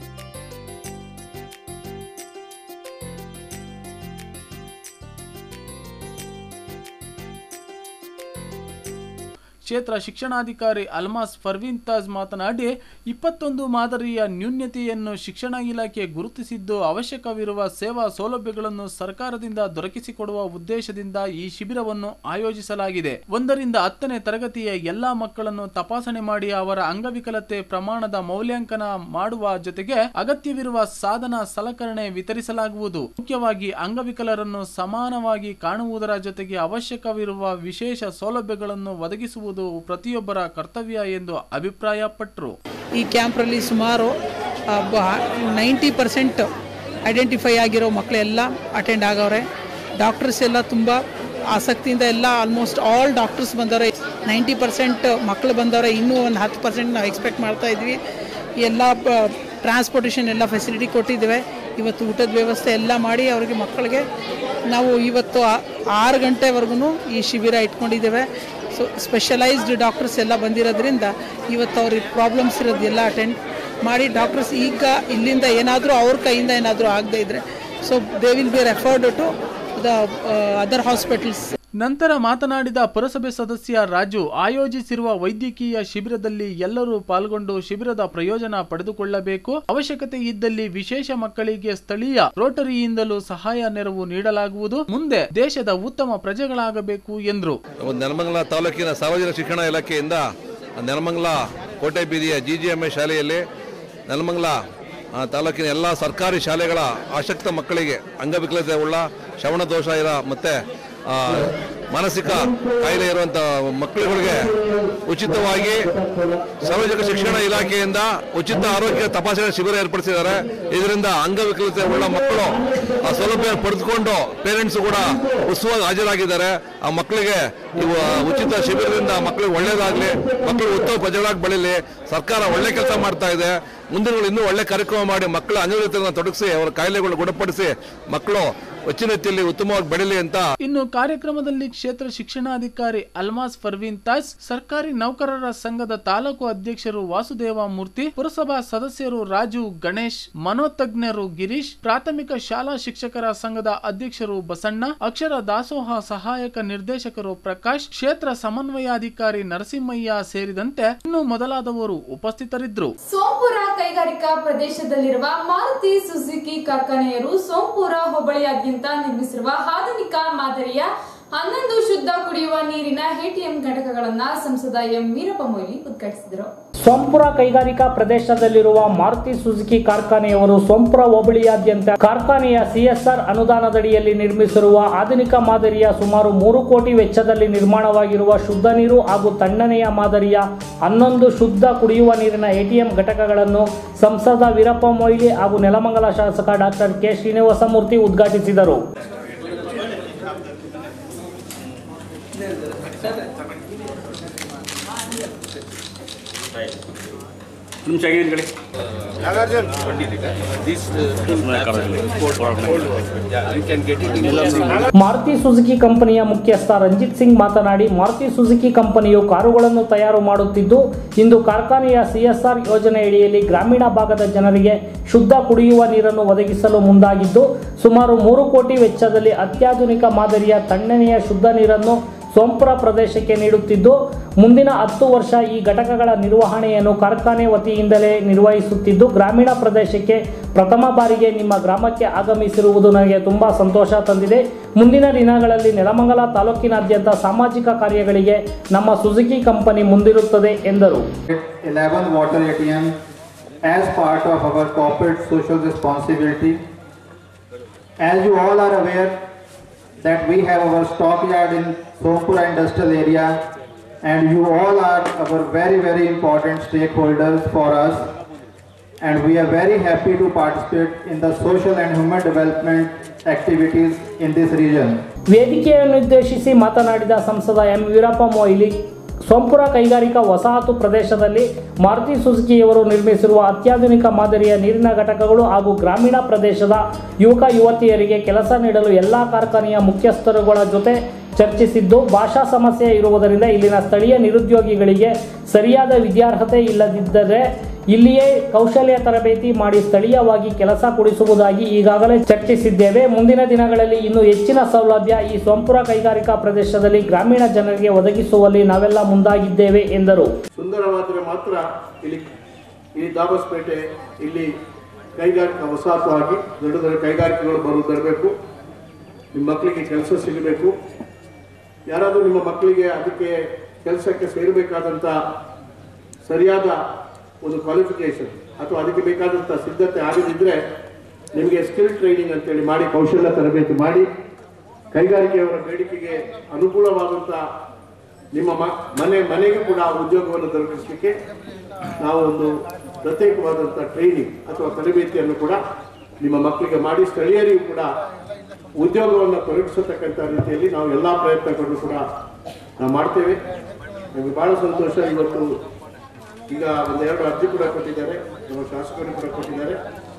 ಕ್ಷೇತ್ರ ಶಿಕ್ಷಣಾಧಿಕಾರಿ ಅಲ್ಮಾಸ್ ಫರ್ವೀನ್ ತಾಜ್ ಮಾತನಾಡಿ ಇಪ್ಪತ್ತೊಂದು ಮಾದರಿಯ ನ್ಯೂನ್ಯತೆಯನ್ನು ಶಿಕ್ಷಣ ಇಲಾಖೆ ಗುರುತಿಸಿದ್ದು ಅವಶ್ಯಕವಿರುವ ಸೇವಾ ಸೌಲಭ್ಯಗಳನ್ನು ಸರ್ಕಾರದಿಂದ ದೊರಕಿಸಿಕೊಡುವ ಉದ್ದೇಶದಿಂದ ಈ ಶಿಬಿರವನ್ನು ಆಯೋಜಿಸಲಾಗಿದೆ ಒಂದರಿಂದ ಹತ್ತನೇ ತರಗತಿಯ ಎಲ್ಲಾ ಮಕ್ಕಳನ್ನು ತಪಾಸಣೆ ಮಾಡಿ ಅವರ ಅಂಗವಿಕಲತೆ ಪ್ರಮಾಣದ ಮೌಲ್ಯಾಂಕನ ಮಾಡುವ ಜೊತೆಗೆ ಅಗತ್ಯವಿರುವ ಸಾಧನ ಸಲಕರಣೆ ವಿತರಿಸಲಾಗುವುದು ಮುಖ್ಯವಾಗಿ ಅಂಗವಿಕಲರನ್ನು ಸಮಾನವಾಗಿ ಕಾಣುವುದರ ಜೊತೆಗೆ ಅವಶ್ಯಕವಿರುವ ವಿಶೇಷ ಸೌಲಭ್ಯಗಳನ್ನು ಒದಗಿಸುವುದು ಪ್ರತಿಯೊಬ್ಬರ ಕರ್ತವ್ಯ ಎಂದು ಅಭಿಪ್ರಾಯಪಟ್ಟರು ಈ ಕ್ಯಾಂಪ್ರಲ್ಲಿ ಸುಮಾರು ನೈಂಟಿ ಪರ್ಸೆಂಟ್ ಐಡೆಂಟಿಫೈ ಆಗಿರೋ ಮಕ್ಕಳೆಲ್ಲ ಅಟೆಂಡ್ ಆಗವ್ರೆ ಡಾಕ್ಟರ್ಸ್ ಎಲ್ಲ ತುಂಬ ಆಸಕ್ತಿಯಿಂದ ಎಲ್ಲ ಆಲ್ಮೋಸ್ಟ್ ಆಲ್ ಡಾಕ್ಟರ್ಸ್ ಬಂದವ್ರೆ ನೈಂಟಿ ಪರ್ಸೆಂಟ್ ಮಕ್ಕಳು ಬಂದವ್ರೆ ಇನ್ನೂ ಒಂದು ಹತ್ತು ಪರ್ಸೆಂಟ್ ನಾವು ಎಕ್ಸ್ಪೆಕ್ಟ್ ಮಾಡ್ತಾ ಇದ್ವಿ ಎಲ್ಲ ಟ್ರಾನ್ಸ್ಪೋರ್ಟೇಷನ್ ಎಲ್ಲ ಫೆಸಿಲಿಟಿ ಕೊಟ್ಟಿದ್ದೇವೆ ಇವತ್ತು ಊಟದ ವ್ಯವಸ್ಥೆ ಎಲ್ಲ ಮಾಡಿ ಅವರಿಗೆ ಮಕ್ಕಳಿಗೆ ನಾವು ಇವತ್ತು ಆ- ಆರು ಗಂಟೆವರೆಗೂ ಈ ಶಿಬಿರ ಇಟ್ಕೊಂಡಿದ್ದೇವೆ ಸೊ ಸ್ಪೆಷಲೈಸ್ಡ್ ಡಾಕ್ಟರ್ಸ್ ಎಲ್ಲ ಬಂದಿರೋದ್ರಿಂದ ಇವತ್ತು ಅವ್ರಿಗೆ ಪ್ರಾಬ್ಲಮ್ಸ್ ಇರೋದೆಲ್ಲ ಅಟೆಂಡ್ ಮಾಡಿ ಡಾಕ್ಟರ್ಸ್ ಈಗ ಇಲ್ಲಿಂದ ಏನಾದರೂ ಅವ್ರ ಕೈಯಿಂದ ಏನಾದರೂ ಆಗದೇ ಇದ್ದರೆ so they will be referred to the other hospitals ನಂತರ ಮಾತನಾಡಿದ ಪುರಸಭೆ ಸದಸ್ಯ ರಾಜು ಆಯೋಜಿಸಿರುವ ವೈದ್ಯಕೀಯ ಶಿಬಿರದಲ್ಲಿ ಎಲ್ಲರೂ ಪಾಲ್ಗೊಂಡು ಶಿಬಿರದ ಪ್ರಯೋಜನ ಪಡೆದುಕೊಳ್ಳಬೇಕು ಅವಶ್ಯಕತೆ ಇದ್ದಲ್ಲಿ ವಿಶೇಷ ಮಕ್ಕಳಿಗೆ ಸ್ಥಳೀಯ ರೋಟರಿಯಿಂದಲೂ ಸಹಾಯ ನೆರವು ನೀಡಲಾಗುವುದು ಮುಂದೆ ದೇಶದ ಉತ್ತಮ ಪ್ರಜೆಗಳಾಗಬೇಕು ಎಂದರು ಒಂದು ನೆಲಮಂಗಲ ತಾಲೂಕಿನ ಸಾರ್ವಜನಿಕ ಶಿಕ್ಷಣ ಇಲಾಖೆಯಿಂದ ನೆಲಮಂಗಲ ಕೋಟೆ ಬೀದಿಯ ಜಿ ಜಿ ಎಮ್ ಎ ಶಾಲೆಯಲ್ಲಿ ನೆಲಮಂಗಲ ಆ, ತಾಲೂಕಿನ ಎಲ್ಲ ಸರ್ಕಾರಿ ಶಾಲೆಗಳ ಆಸಕ್ತ ಮಕ್ಕಳಿಗೆ ಅಂಗವಿಕಲತೆ ಉಳ್ಳ ಶ್ರವಣ ದೋಷ ಇರೋ ಮತ್ತು ಮಾನಸಿಕ ಕಾಯಿಲೆ ಇರುವಂಥ ಮಕ್ಕಳುಗಳಿಗೆ ಉಚಿತವಾಗಿ ಸಾರ್ವಜನಿಕ ಶಿಕ್ಷಣ ಇಲಾಖೆಯಿಂದ ಉಚಿತ ಆರೋಗ್ಯ ತಪಾಸಣೆ ಶಿಬಿರ ಏರ್ಪಡಿಸಿದ್ದಾರೆ ಇದರಿಂದ ಅಂಗವಿಕಲತೆ ಉಳ್ಳ ಮಕ್ಕಳು ಆ ಸೌಲಭ್ಯ ಪಡೆದುಕೊಂಡು ಪೇರೆಂಟ್ಸ್ ಕೂಡ ಉತ್ಸವವಾಗಿ ಹಾಜರಾಗಿದ್ದಾರೆ ಆ ಮಕ್ಕಳಿಗೆ ಇವು ಉಚಿತ ಶಿಬಿರದಿಂದ ಮಕ್ಕಳಿಗೆ ಒಳ್ಳೇದಾಗಲಿ ಮಕ್ಕಳು ಉತ್ತಮ ಪ್ರಜೆಗಳಾಗಿ ಬೆಳೀಲಿ ಸರ್ಕಾರ ಒಳ್ಳೆ ಕೆಲಸ ಮಾಡ್ತಾ ಇದೆ ಮುಂದಿನ ಇನ್ನೂ ಒಳ್ಳೆ ಕಾರ್ಯಕ್ರಮ ಮಾಡಿ ಮಕ್ಕಳ ಅಂಗವಿಕಲತೆಯನ್ನು ತೊಡಗಿಸಿ ಅವರ ಕಾಯಿಲೆಗಳು ಗುಣಪಡಿಸಿ ಮಕ್ಕಳು ಹೆಚ್ಚಿನ ರೀತಿಯಲ್ಲಿ ಉತ್ತಮವಾಗಿ ಬೆಳೀಲಿ ಅಂತ ಇನ್ನು ಕಾರ್ಯಕ್ರಮದಲ್ಲಿ ಕ್ಷೇತ್ರ ಶಿಕ್ಷಣಾಧಿಕಾರಿ ಅಲ್ಮಾಸ್ ಫರ್ವೀನ್ ತಾಜ್ ಸರ್ಕಾರಿ ನೌಕರರ ಸಂಘದ ತಾಲೂಕು ಅಧ್ಯಕ್ಷರು ವಾಸುದೇವ ಮೂರ್ತಿ ಪುರಸಭಾ ಸದಸ್ಯರು ರಾಜು ಗಣೇಶ್ ಮನೋತಜ್ಞರು ಗಿರೀಶ್ ಪ್ರಾಥಮಿಕ ಶಾಲಾ ಶಿಕ್ಷಕರ ಸಂಘದ ಅಧ್ಯಕ್ಷರು ಬಸಣ್ಣ ಅಕ್ಷರ ದಾಸೋಹ ಸಹಾಯಕ ನಿರ್ದೇಶಕರು ಪ್ರಕಾಶ್ ಕ್ಷೇತ್ರ ಸಮನ್ವಯಾಧಿಕಾರಿ ನರಸಿಂಹಯ್ಯ ಸೇರಿದಂತೆ ಇನ್ನು ಮೊದಲಾದವರು ಉಪಸ್ಥಿತರಿದ್ದರು ಸೋಂಪುರ ಕೈಗಾರಿಕಾ ಪ್ರದೇಶದಲ್ಲಿರುವ ಮಾರುತಿ ಸುಜುಕಿ ಕಾರ್ಖಾನೆಯರು ಸೋಂಪುರ ಹೋಬಳಿಯಾದ್ಯಂತ ನಿರ್ಮಿಸಿರುವ ಆಧುನಿಕ ಮಾದರಿಯ ಹನ್ನೊಂದು ಶುದ್ಧ ಕುಡಿಯುವ ನೀರಿನ ಎಟಿಎಂ ಘಟಕಗಳನ್ನ ಸಂಸದ ಎಂ ವೀರಪ್ಪ ಮೊಯ್ಲಿ ಉದ್ಘಾಟಿಸಿದರು ಸೋಂಪುರ ಕೈಗಾರಿಕಾ ಪ್ರದೇಶದಲ್ಲಿರುವ ಮಾರುತಿ ಸುಜುಕಿ ಕಾರ್ಖಾನೆಯವರು ಸೋಂಪುರ ಹೋಬಳಿಯಾದ್ಯಂತ ಕಾರ್ಖಾನೆಯ ಸಿಎಸ್ಆರ್ ಅನುದಾನದಡಿಯಲ್ಲಿ ನಿರ್ಮಿಸಿರುವ ಆಧುನಿಕ ಮಾದರಿಯ ಸುಮಾರು ಮೂರು ಕೋಟಿ ವೆಚ್ಚದಲ್ಲಿ ನಿರ್ಮಾಣವಾಗಿರುವ ಶುದ್ಧ ನೀರು ಹಾಗೂ ತಣ್ಣನೆಯ ಮಾದರಿಯ ಹನ್ನೊಂದು ಶುದ್ಧ ಕುಡಿಯುವ ನೀರಿನ ಎಟಿಎಂ ಘಟಕಗಳನ್ನು ಸಂಸದ ವೀರಪ್ಪ ಮೊಯ್ಲಿ ಹಾಗೂ ನೆಲಮಂಗಲ ಶಾಸಕ ಡಾಕ್ಟರ್ ಕೆ ಶ್ರೀನಿವಾಸಮೂರ್ತಿ ಉದ್ಘಾಟಿಸಿದರು ಮಾರುತಿ ಸುಜುಕಿ ಕಂಪನಿಯ ಮುಖ್ಯಸ್ಥ ರಂಜಿತ್ ಸಿಂಗ್ ಮಾತನಾಡಿ ಮಾರುತಿ ಸುಜುಕಿ ಕಂಪನಿಯು ಕಾರುಗಳನ್ನು ತಯಾರು ಮಾಡುತ್ತಿದ್ದು ಇಂದು ಕಾರ್ಖಾನೆಯ ಸಿಎಸ್ಆರ್ ಯೋಜನೆಯಡಿಯಲ್ಲಿ ಗ್ರಾಮೀಣ ಭಾಗದ ಜನರಿಗೆ ಶುದ್ಧ ಕುಡಿಯುವ ನೀರನ್ನು ಒದಗಿಸಲು ಮುಂದಾಗಿದ್ದು ಸುಮಾರು ಮೂರು ಕೋಟಿ ವೆಚ್ಚದಲ್ಲಿ ಅತ್ಯಾಧುನಿಕ ಮಾದರಿಯ ತಣ್ಣನೆಯ ಶುದ್ಧ ನೀರನ್ನು ಸೋಂಪುರ ಪ್ರದೇಶಕ್ಕೆ ನೀಡುತ್ತಿದ್ದು ಮುಂದಿನ ಹತ್ತು ವರ್ಷ ಈ ಘಟಕಗಳ ನಿರ್ವಹಣೆಯನ್ನು ಕಾರ್ಖಾನೆ ವತಿಯಿಂದಲೇ ನಿರ್ವಹಿಸುತ್ತಿದ್ದು ಗ್ರಾಮೀಣ ಪ್ರದೇಶಕ್ಕೆ ಪ್ರಥಮ ಬಾರಿಗೆ ನಿಮ್ಮ ಗ್ರಾಮಕ್ಕೆ ಆಗಮಿಸಿರುವುದು ನನಗೆ ತುಂಬ ಸಂತೋಷ ತಂದಿದೆ ಮುಂದಿನ ದಿನಗಳಲ್ಲಿ ನೆಲಮಂಗಲ ತಾಲೂಕಿನಾದ್ಯಂತ ಸಾಮಾಜಿಕ ಕಾರ್ಯಗಳಿಗೆ ನಮ್ಮ ಸುಜುಕಿ ಕಂಪನಿ ಮುಂದಿರುತ್ತದೆ ಎಂದರು 11 water ATM as part of our corporate social responsibility. As you all are aware that we have our stockyard in Sompura industrial area and you all are our very very important stakeholders for us and we are very happy to participate in the social and human development activities in this region. ವೇದಿಕೆಯನ್ನುದ್ದೇಶಿಸಿ ಮಾತನಾಡಿದ ಸಂಸದ M Veerappa Moily Sompura ಕೈಗಾರಿಕಾ ವಸಾಹತು ಪ್ರದೇಶದಲ್ಲಿ ಮಾರುತಿ ಸುಜುಕಿಯವರು ನಿರ್ಮಿಸಿರುವ ಅತ್ಯಾಧುನಿಕ ಮಾದರಿಯ ನೀರಿನ ಘಟಕಗಳು ಹಾಗೂ ಗ್ರಾಮೀಣ ಪ್ರದೇಶದ ಯುವಕ ಯುವತಿಯರಿಗೆ ಕೆಲಸ ನೀಡಲು ಎಲ್ಲ ಕಾರ್ಖಾನೆಯ ಮುಖ್ಯಸ್ಥರುಗಳ ಜೊತೆ ಚರ್ಚಿಸಿದ್ದು ಭಾಷಾ ಸಮಸ್ಯೆ ಇರುವುದರಿಂದ ಇಲ್ಲಿನ ಸ್ಥಳೀಯ ನಿರುದ್ಯೋಗಿಗಳಿಗೆ ಸರಿಯಾದ ವಿದ್ಯಾರ್ಹತೆ ಇಲ್ಲದಿದ್ದರೆ ಇಲ್ಲಿಯೇ ಕೌಶಲ್ಯ ತರಬೇತಿ ಮಾಡಿ ಸ್ಥಳೀಯವಾಗಿ ಕೆಲಸ ಕೊಡಿಸುವುದಾಗಿ ಈಗಾಗಲೇ ಚರ್ಚಿಸಿದ್ದೇವೆ ಮುಂದಿನ ದಿನಗಳಲ್ಲಿ ಇನ್ನೂ ಹೆಚ್ಚಿನ ಸೌಲಭ್ಯ ಈ ಸೋಂಪುರ ಕೈಗಾರಿಕಾ ಪ್ರದೇಶದಲ್ಲಿ ಗ್ರಾಮೀಣ ಜನರಿಗೆ ಒದಗಿಸುವಲ್ಲಿ ನಾವೆಲ್ಲ ಮುಂದಾಗಿದ್ದೇವೆ ಎಂದರು ಸುಂದರವಾದರೆ ಮಾತ್ರ ಇಲ್ಲಿ ಈ ದಾಬಸ್ಪೇಟೆ ಇಲ್ಲಿ ಕೈಗಾರಿಕಾ ವಸಾಹತು ಆಗಿ ದೊಡ್ಡ ದೊಡ್ಡ ಕೈಗಾರಿಕೆಗಳು ಬರು ಬರಬೇಕು ನಿಮ್ಮ ಮಕ್ಕಳಿಗೆ ಕೆಲಸ ಸಿಗಬೇಕು ಯಾರಾದರೂ ನಿಮ್ಮ ಮಕ್ಕಳಿಗೆ ಅದಕ್ಕೆ ಕೆಲಸಕ್ಕೆ ಸೇರಬೇಕಾದಂಥ ಸರಿಯಾದ ಒಂದು ಕ್ವಾಲಿಫಿಕೇಶನ್ ಅಥವಾ ಅದಕ್ಕೆ ಬೇಕಾದಂಥ ಸಿದ್ಧತೆ ಆಗದಿದ್ದರೆ ನಿಮಗೆ ಸ್ಕಿಲ್ ಟ್ರೈನಿಂಗ್ ಅಂತೇಳಿ ಮಾಡಿ ಕೌಶಲ್ಯ ತರಬೇತಿ ಮಾಡಿ ಕೈಗಾರಿಕೆಯವರ ಬೇಡಿಕೆಗೆ ಅನುಕೂಲವಾದಂಥ ನಿಮ್ಮ ಮ ಮನೆ ಮನೆಗೂ ಕೂಡ ಉದ್ಯೋಗವನ್ನು ದೊರಕಿಸಲಿಕ್ಕೆ ನಾವು ಒಂದು ಪ್ರತ್ಯೇಕವಾದಂಥ ಟ್ರೈನಿಂಗ್ ಅಥವಾ ತರಬೇತಿಯನ್ನು ಕೂಡ ನಿಮ್ಮ ಮಕ್ಕಳಿಗೆ ಮಾಡಿ ಸ್ಥಳೀಯರಿಗೂ ಕೂಡ ಉದ್ಯೋಗವನ್ನು ಪರಿಣಿಸತಕ್ಕಂಥ ರೀತಿಯಲ್ಲಿ ನಾವು ಎಲ್ಲ ಪ್ರಯತ್ನಗಳನ್ನು ಕೂಡ ನಾವು ಮಾಡ್ತೇವೆ ನಮಗೆ ಭಾಳ ಸಂತೋಷ ಇವತ್ತು ಈಗ ಒಂದೆರಡು ಅರ್ಜಿ ಕೂಡ ಕೊಟ್ಟಿದ್ದಾರೆ ನಮ್ಮ ಶಾಸಕರು ಕೂಡ ಕೊಟ್ಟಿದ್ದಾರೆ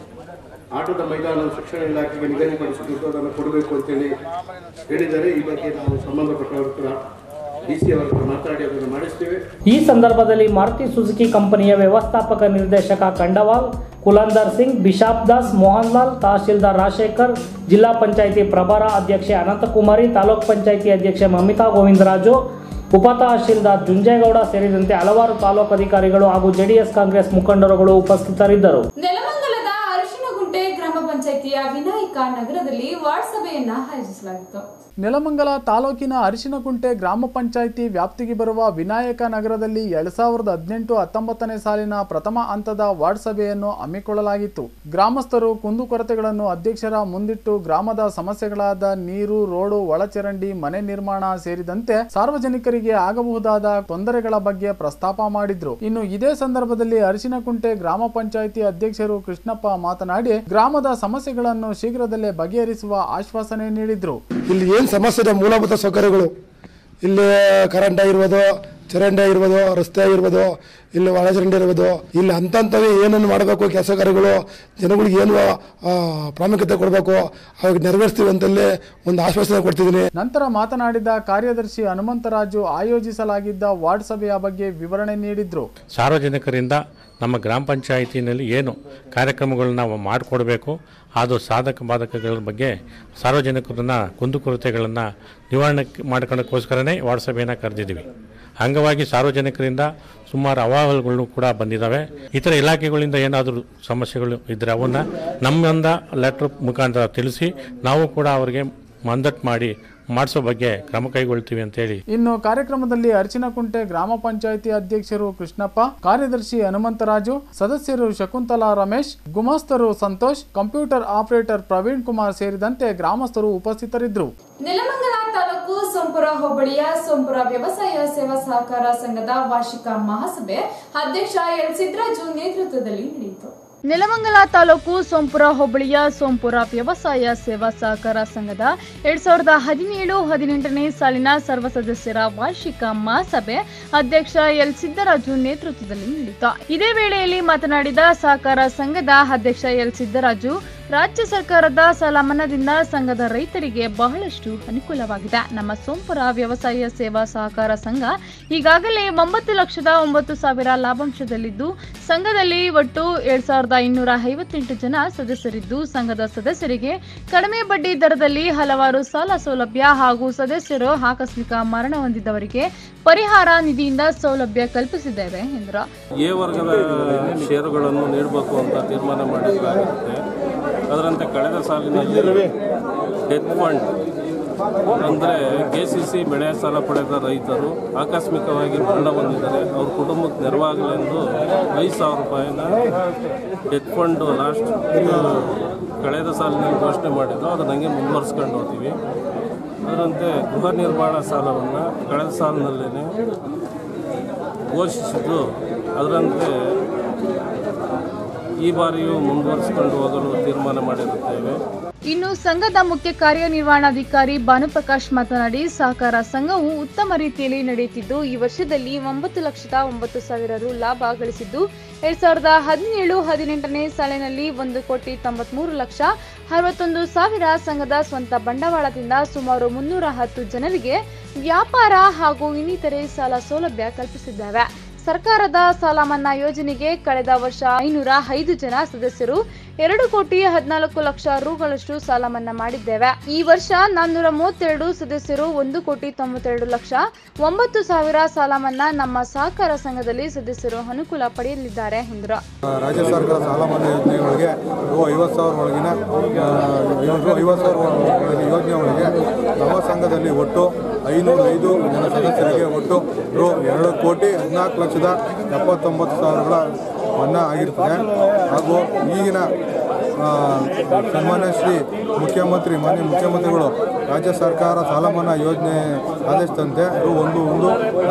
ಆಟದ ಮೈದಾನ ಶಿಕ್ಷಣ ಇಲಾಖೆಗೆ ನಿಗದಿಪಡಿಸಿದ್ದು ಅದನ್ನು ಕೊಡಬೇಕು ಅಂತೇಳಿ ಹೇಳಿದ್ದಾರೆ ಈ ಬಗ್ಗೆ ನಾವು ಸಂಬಂಧಪಟ್ಟವರು ಕೂಡ ಡಿ ಸಿ ಅವರ ಹತ್ರ ಮಾತಾಡಿ ಅದನ್ನು ಮಾಡಿಸ್ತೇವೆ ಈ ಸಂದರ್ಭದಲ್ಲಿ ಮಾರುತಿ ಸುಜುಕಿ ಕಂಪನಿಯ ವ್ಯವಸ್ಥಾಪಕ ನಿರ್ದೇಶಕ ಖಂಡವಾಲ್ ಕುಲಂದರ್ ಸಿಂಗ್ ಬಿಷಾಪ್ ದಾಸ್ ಮೋಹನ್ ಲಾಲ್ ತಹಶೀಲ್ದಾರ್ ರಾಜಶೇಖರ್ ಜಿಲ್ಲಾ ಪಂಚಾಯಿತಿ ಪ್ರಭಾರ ಅಧ್ಯಕ್ಷೆ ಅನಂತಕುಮಾರಿ ತಾಲೂಕ್ ಪಂಚಾಯಿತಿ ಅಧ್ಯಕ್ಷೆ ಮಮಿತಾ ಗೋವಿಂದರಾಜು ಉಪ ತಹಶೀಲ್ದಾರ್ ಜುಂಜೇಗೌಡ ಸೇರಿದಂತೆ ಹಲವಾರು ತಾಲೂಕು ಅಧಿಕಾರಿಗಳು ಹಾಗೂ ಜೆಡಿಎಸ್ ಕಾಂಗ್ರೆಸ್ ಮುಖಂಡರುಗಳು ಉಪಸ್ಥಿತರಿದ್ದರು ನೆಲಮಂಗಲದ ಅರಿಶಿನಗುಂಟೆ ಗ್ರಾಮ ಪಂಚಾಯಿತಿಯ ವಿನಾಯಕ ನಗರದಲ್ಲಿ ವಾರ್ಡ್ ಸಭೆಯನ್ನ ಆಯೋಜಿಸಲಾಗಿತ್ತು ನೆಲಮಂಗಲ ತಾಲೂಕಿನ ಅರಿಶಿನಕುಂಟೆ ಗ್ರಾಮ ಪಂಚಾಯಿತಿ ವ್ಯಾಪ್ತಿಗೆ ಬರುವ ವಿನಾಯಕ ನಗರದಲ್ಲಿ ಎರಡ್ ಸಾವಿರದ ಹದಿನೆಂಟು ಹತ್ತೊಂಬತ್ತನೇ ಸಾಲಿನ ಪ್ರಥಮ ಹಂತದ ವಾರ್ಡ್ ಸಭೆಯನ್ನು ಹಮ್ಮಿಕೊಳ್ಳಲಾಗಿತ್ತು ಗ್ರಾಮಸ್ಥರು ಕುಂದುಕೊರತೆಗಳನ್ನು ಅಧ್ಯಕ್ಷರ ಮುಂದಿಟ್ಟು ಗ್ರಾಮದ ಸಮಸ್ಯೆಗಳಾದ ನೀರು ರೋಡು ಒಳಚರಂಡಿ ಮನೆ ನಿರ್ಮಾಣ ಸೇರಿದಂತೆ ಸಾರ್ವಜನಿಕರಿಗೆ ಆಗಬಹುದಾದ ತೊಂದರೆಗಳ ಬಗ್ಗೆ ಪ್ರಸ್ತಾಪ ಮಾಡಿದ್ರು ಇನ್ನು ಇದೇ ಸಂದರ್ಭದಲ್ಲಿ ಅರಿಶಿನಕುಂಟೆ ಗ್ರಾಮ ಪಂಚಾಯಿತಿ ಅಧ್ಯಕ್ಷರು ಕೃಷ್ಣಪ್ಪ ಮಾತನಾಡಿ ಗ್ರಾಮದ ಸಮಸ್ಯೆಗಳನ್ನು ಶೀಘ್ರದಲ್ಲೇ ಬಗೆಹರಿಸುವ ಆಶ್ವಾಸನೆ ನೀಡಿದ್ರು ಇಲ್ಲಿ ಏನು ಸಮಸ್ಯೆ ಇದೆ ಮೂಲಭೂತ ಸೌಕರ್ಯಗಳು ಇಲ್ಲಿ ಕರೆಂಟ್ ಆಗಿರ್ಬೋದು ಚರಂಡಿ ಆಗಿರ್ಬೋದು ರಸ್ತೆ ಆಗಿರ್ಬೋದು ಇಲ್ಲಿ ಒಳಚರಂಡಿ ಇರ್ಬೋದು ಇಲ್ಲಿ ಅಂತಂತವೇ ಏನೇನು ಮಾಡಬೇಕು ಕೆಲಸ ಕಾರ್ಯಗಳು ಜನಗಳಿಗೆ ಏನು ಆ, ಪ್ರಾಮುಖ್ಯತೆ ಕೊಡಬೇಕು ಅವಾಗ ನೆರವೇರಿಸ್ತೀವಿ ಅಂತಲ್ಲಿ ಒಂದು ಆಶ್ವಾಸನೆ ಕೊಡ್ತಿದ್ದೀನಿ ನಂತರ ಮಾತನಾಡಿದ ಕಾರ್ಯದರ್ಶಿ ಹನುಮಂತರಾಜು ಆಯೋಜಿಸಲಾಗಿದ್ದ ವಾರ್ಡ್ ಸಭೆಯ ಬಗ್ಗೆ ವಿವರಣೆ ನೀಡಿದ್ರು ಸಾರ್ವಜನಿಕರಿಂದ ನಮ್ಮ ಗ್ರಾಮ ಪಂಚಾಯಿತಿನಲ್ಲಿ ಏನು ಕಾರ್ಯಕ್ರಮಗಳನ್ನ ನಾವು ಮಾಡಿಕೊಡ್ಬೇಕು ಅದು ಸಾಧಕ ಬಾಧಕಗಳ ಬಗ್ಗೆ ಸಾರ್ವಜನಿಕರನ್ನ ಕುಂದುಕೊರತೆಗಳನ್ನು ನಿವಾರಣೆ ಮಾಡ್ಕೊಳ್ಳೋಕ್ಕೋಸ್ಕರನೇ ವಾರ್ಡ್ ಸಭೆಯನ್ನು ಕರೆದಿದ್ದೀವಿ ಅಂಗವಾಗಿ ಸಾರ್ವಜನಿಕರಿಂದ ಸುಮಾರು ಅಹವಾಲುಗಳು ಕೂಡ ಬಂದಿದ್ದಾವೆ ಇತರ ಇಲಾಖೆಗಳಿಂದ ಏನಾದರೂ ಸಮಸ್ಯೆಗಳು ಇದ್ದರೆ ಅವನ್ನ ನಮ್ಮಿಂದ ಲೆಟ್ರ್ ಮುಖಾಂತರ ತಿಳಿಸಿ ನಾವು ಕೂಡ ಅವರಿಗೆ ಮಂದಟ್ ಮಾಡಿ ಮಾಡಿಸೋ ಬಗ್ಗೆ ಕ್ರಮ ಕೈಗೊಳ್ತೀವಿ ಅಂತೇಳಿ ಇನ್ನು ಕಾರ್ಯಕ್ರಮದಲ್ಲಿ ಅರ್ಚಿನಕುಂಟೆ ಗ್ರಾಮ ಪಂಚಾಯಿತಿ ಅಧ್ಯಕ್ಷರು ಕೃಷ್ಣಪ್ಪ ಕಾರ್ಯದರ್ಶಿ ಹನುಮಂತರಾಜು ಸದಸ್ಯರು ಶಕುಂತಲಾ ರಮೇಶ್ ಗುಮಾಸ್ತರು ಸಂತೋಷ್ ಕಂಪ್ಯೂಟರ್ ಆಪರೇಟರ್ ಪ್ರವೀಣ್ ಕುಮಾರ್ ಸೇರಿದಂತೆ ಗ್ರಾಮಸ್ಥರು ಉಪಸ್ಥಿತರಿದ್ದರು ನೆಲಮಂಗಲ ತಾಲೂಕು ಸೋಂಪುರ ಹೋಬಳಿಯ ಸೋಂಪುರ ವ್ಯವಸಾಯ ಸೇವಾ ಸಹಕಾರ ಸಂಘದ ವಾರ್ಷಿಕ ಮಹಾಸಭೆ ಅಧ್ಯಕ್ಷ ಎಲ್ ಸಿದ್ದರಾಜು ನೇತೃತ್ವದಲ್ಲಿ ನಡೆಯಿತು ನೆಲಮಂಗಲ ತಾಲೂಕು ಸೋಂಪುರ ಹೋಬಳಿಯ ಸೋಂಪುರ ವ್ಯವಸಾಯ ಸೇವಾ ಸಹಕಾರ ಸಂಘದ ಎರಡ್ ಸಾವಿರದ ಹದಿನೇಳು ಹದಿನೆಂಟನೇ ಸಾಲಿನ ಸರ್ವ ಸದಸ್ಯರ ವಾರ್ಷಿಕ ಮಹಾಸಭೆ ಅಧ್ಯಕ್ಷ ಎಲ್ ಸಿದ್ದರಾಜು ನೇತೃತ್ವದಲ್ಲಿ ನಡೆಯಿತು ಇದೇ ವೇಳೆಯಲ್ಲಿ ಮಾತನಾಡಿದ ಸಹಕಾರ ಸಂಘದ ಅಧ್ಯಕ್ಷ ಎಲ್ ಸಿದ್ದರಾಜು ರಾಜ್ಯ ಸರ್ಕಾರದ ಸಾಲ ಮನ್ನಾದಿಂದ ಸಂಘದ ರೈತರಿಗೆ ಬಹಳಷ್ಟು ಅನುಕೂಲವಾಗಿದೆ ನಮ್ಮ ಸೋಂಪುರ ವ್ಯವಸಾಯ ಸೇವಾ ಸಹಕಾರ ಸಂಘ ಈಗಾಗಲೇ ಒಂಬತ್ತು ಲಕ್ಷದ ಒಂಬತ್ತು ಸಾವಿರ ಲಾಭಾಂಶದಲ್ಲಿದ್ದು ಸಂಘದಲ್ಲಿ ಒಟ್ಟು ಎರಡ್ ಸಾವಿರದ ಇನ್ನೂರ ಐವತ್ತೆಂಟು ಜನ ಸದಸ್ಯರಿದ್ದು ಸಂಘದ ಸದಸ್ಯರಿಗೆ ಕಡಿಮೆ ಬಡ್ಡಿ ದರದಲ್ಲಿ ಹಲವಾರು ಸಾಲ ಸೌಲಭ್ಯ ಹಾಗೂ ಸದಸ್ಯರು ಆಕಸ್ಮಿಕ ಮರಣ ಹೊಂದಿದವರಿಗೆ ಪರಿಹಾರ ನಿಧಿಯಿಂದ ಸೌಲಭ್ಯ ಕಲ್ಪಿಸಿದ್ದೇವೆ ಎಂದರು ಎ ವರ್ಗದ ಷೇರುಗಳನ್ನು ನೀಡಬೇಕು ಅಂತ ತೀರ್ಮಾನ ಮಾಡಿಸಲಾಗಿರುತ್ತೆ ಅದರಂತೆ ಕಳೆದ ಸಾಲಿನಲ್ಲಿ ಡೆತ್ ಫಂಡ್ ಅಂದರೆ ಕೆ ಸಿ ಸಿ ಬೆಳೆ ಸಾಲ ಪಡೆದ ರೈತರು ಆಕಸ್ಮಿಕವಾಗಿ ಮರಣ ಹೊಂದಿದ್ದಾರೆ ಅವ್ರ ಕುಟುಂಬಕ್ಕೆ ನೆರವಾಗಲೆಂದು ಐದು ಸಾವಿರ ರೂಪಾಯಿನ ಡೆತ್ ಫಂಡ್ ಲಾಸ್ಟ್ ಕಳೆದ ಸಾಲಿನಲ್ಲಿ ಘೋಷಣೆ ಮಾಡಿದ್ದು ಅದು ನನಗೆ ಮುಂದುವರ್ಸ್ಕೊಂಡು ಹೋಗ್ತೀವಿ ಅದರಂತೆ ಗೃಹ ನಿರ್ಮಾಣ ಸಾಲವನ್ನು ಕಳೆದ ಸಾಲಿನಲ್ಲೇ ಘೋಷಿಸಿದ್ದು ಅದರಂತೆ ಈ ಬಾರಿಯೂ ಮುಂದುವರಿಸಿಕೊಂಡು ಹೋಗಲು ತೀರ್ಮಾನ ಮಾಡಿರುತ್ತೇವೆ ಇನ್ನು ಸಂಘದ ಮುಖ್ಯ ಕಾರ್ಯನಿರ್ವಹಣಾಧಿಕಾರಿ ಭಾನುಪ್ರಕಾಶ್ ಮಾತನಾಡಿ ಸಹಕಾರ ಸಂಘವು ಉತ್ತಮ ರೀತಿಯಲ್ಲಿ ನಡೆಯುತ್ತಿದ್ದು ಈ ವರ್ಷದಲ್ಲಿ ಒಂಬತ್ತು ಲಕ್ಷದ ಒಂಬತ್ತು ಸಾವಿರ ರು ಲಾಭ ಗಳಿಸಿದ್ದು ಎರಡ್ ಸಾವಿರದ ಹದಿನೇಳು ಹದಿನೆಂಟನೇ ಸಾಲಿನಲ್ಲಿ ಒಂದು ಕೋಟಿ ತೊಂಬತ್ಮೂರು ಲಕ್ಷ ಅರವತ್ತೊಂದು ಸಾವಿರ ಸಂಘದ ಸ್ವಂತ ಬಂಡವಾಳದಿಂದ ಸುಮಾರು ಮುನ್ನೂರ ಹತ್ತು ಜನರಿಗೆ ವ್ಯಾಪಾರ ಹಾಗೂ ಇನ್ನಿತರೆ ಸಾಲ ಸೌಲಭ್ಯ ಕಲ್ಪಿಸಿದ್ದೇವೆ ಸರ್ಕಾರದ ಸಾಲ ಮನ್ನಾ ಯೋಜನೆಗೆ ಕಳೆದ ವರ್ಷ ಐನೂರ ಐದು ಜನ ಸದಸ್ಯರು ಎರಡು ಕೋಟಿ ಹದಿನಾಲ್ಕು ಲಕ್ಷ ರುಗಳಷ್ಟು ಸಾಲ ಮನ್ನಾ ಮಾಡಿದ್ದೇವೆ ಈ ವರ್ಷ ನಾನ್ನೂರ ಮೂವತ್ತೆರಡು ಸದಸ್ಯರು ಒಂದು ಕೋಟಿ ತೊಂಬತ್ತೆರಡು ಲಕ್ಷ ಒಂಬತ್ತು ಸಾವಿರ ಸಾಲ ಮನ್ನಾ ನಮ್ಮ ಸಹಕಾರ ಸಂಘದಲ್ಲಿ ಸದಸ್ಯರು ಅನುಕೂಲ ಪಡೆಯಲಿದ್ದಾರೆ ಎಂದರು ರಾಜ್ಯ ಸರ್ಕಾರ ಸಾಲ ಮನ್ನಾ ಯೋಜನೆಗಳಿಗೆ ರು ಐವತ್ತು ಸಾವಿರ ಒಳಗಿನ ಆ, ರು ಐವತ್ತು ಸಾವಿರ ಒಳಗಿನ ಯೋಜನೆ ಒಳಗೆ ನಮ್ಮ ಸಂಘದಲ್ಲಿ ಒಟ್ಟು ಐನೂರ ಐದು ಜನ ಸದಸ್ಯರಿಗೆ ಒಟ್ಟು ರು ಎರಡು ಕೋಟಿ ಹದಿನಾಲ್ಕು ಲಕ್ಷದ ಎಪ್ಪತ್ತೊಂಬತ್ತು ಸಾವಿರಗಳ ಮನ್ನಾ ಆಗಿರ್ತದೆ ಹಾಗೂ ಈಗಿನ ಆ, ಸನ್ಮಾನ್ಯ ಶ್ರೀ ಮುಖ್ಯಮಂತ್ರಿ ಮಾನ್ಯ ಮುಖ್ಯಮಂತ್ರಿಗಳು ರಾಜ್ಯ ಸರ್ಕಾರ ಸಾಲ ಮನ್ನಾ ಯೋಜನೆ ಆದೇಶದಂತೆ ರು ಒಂದು ಒಂದು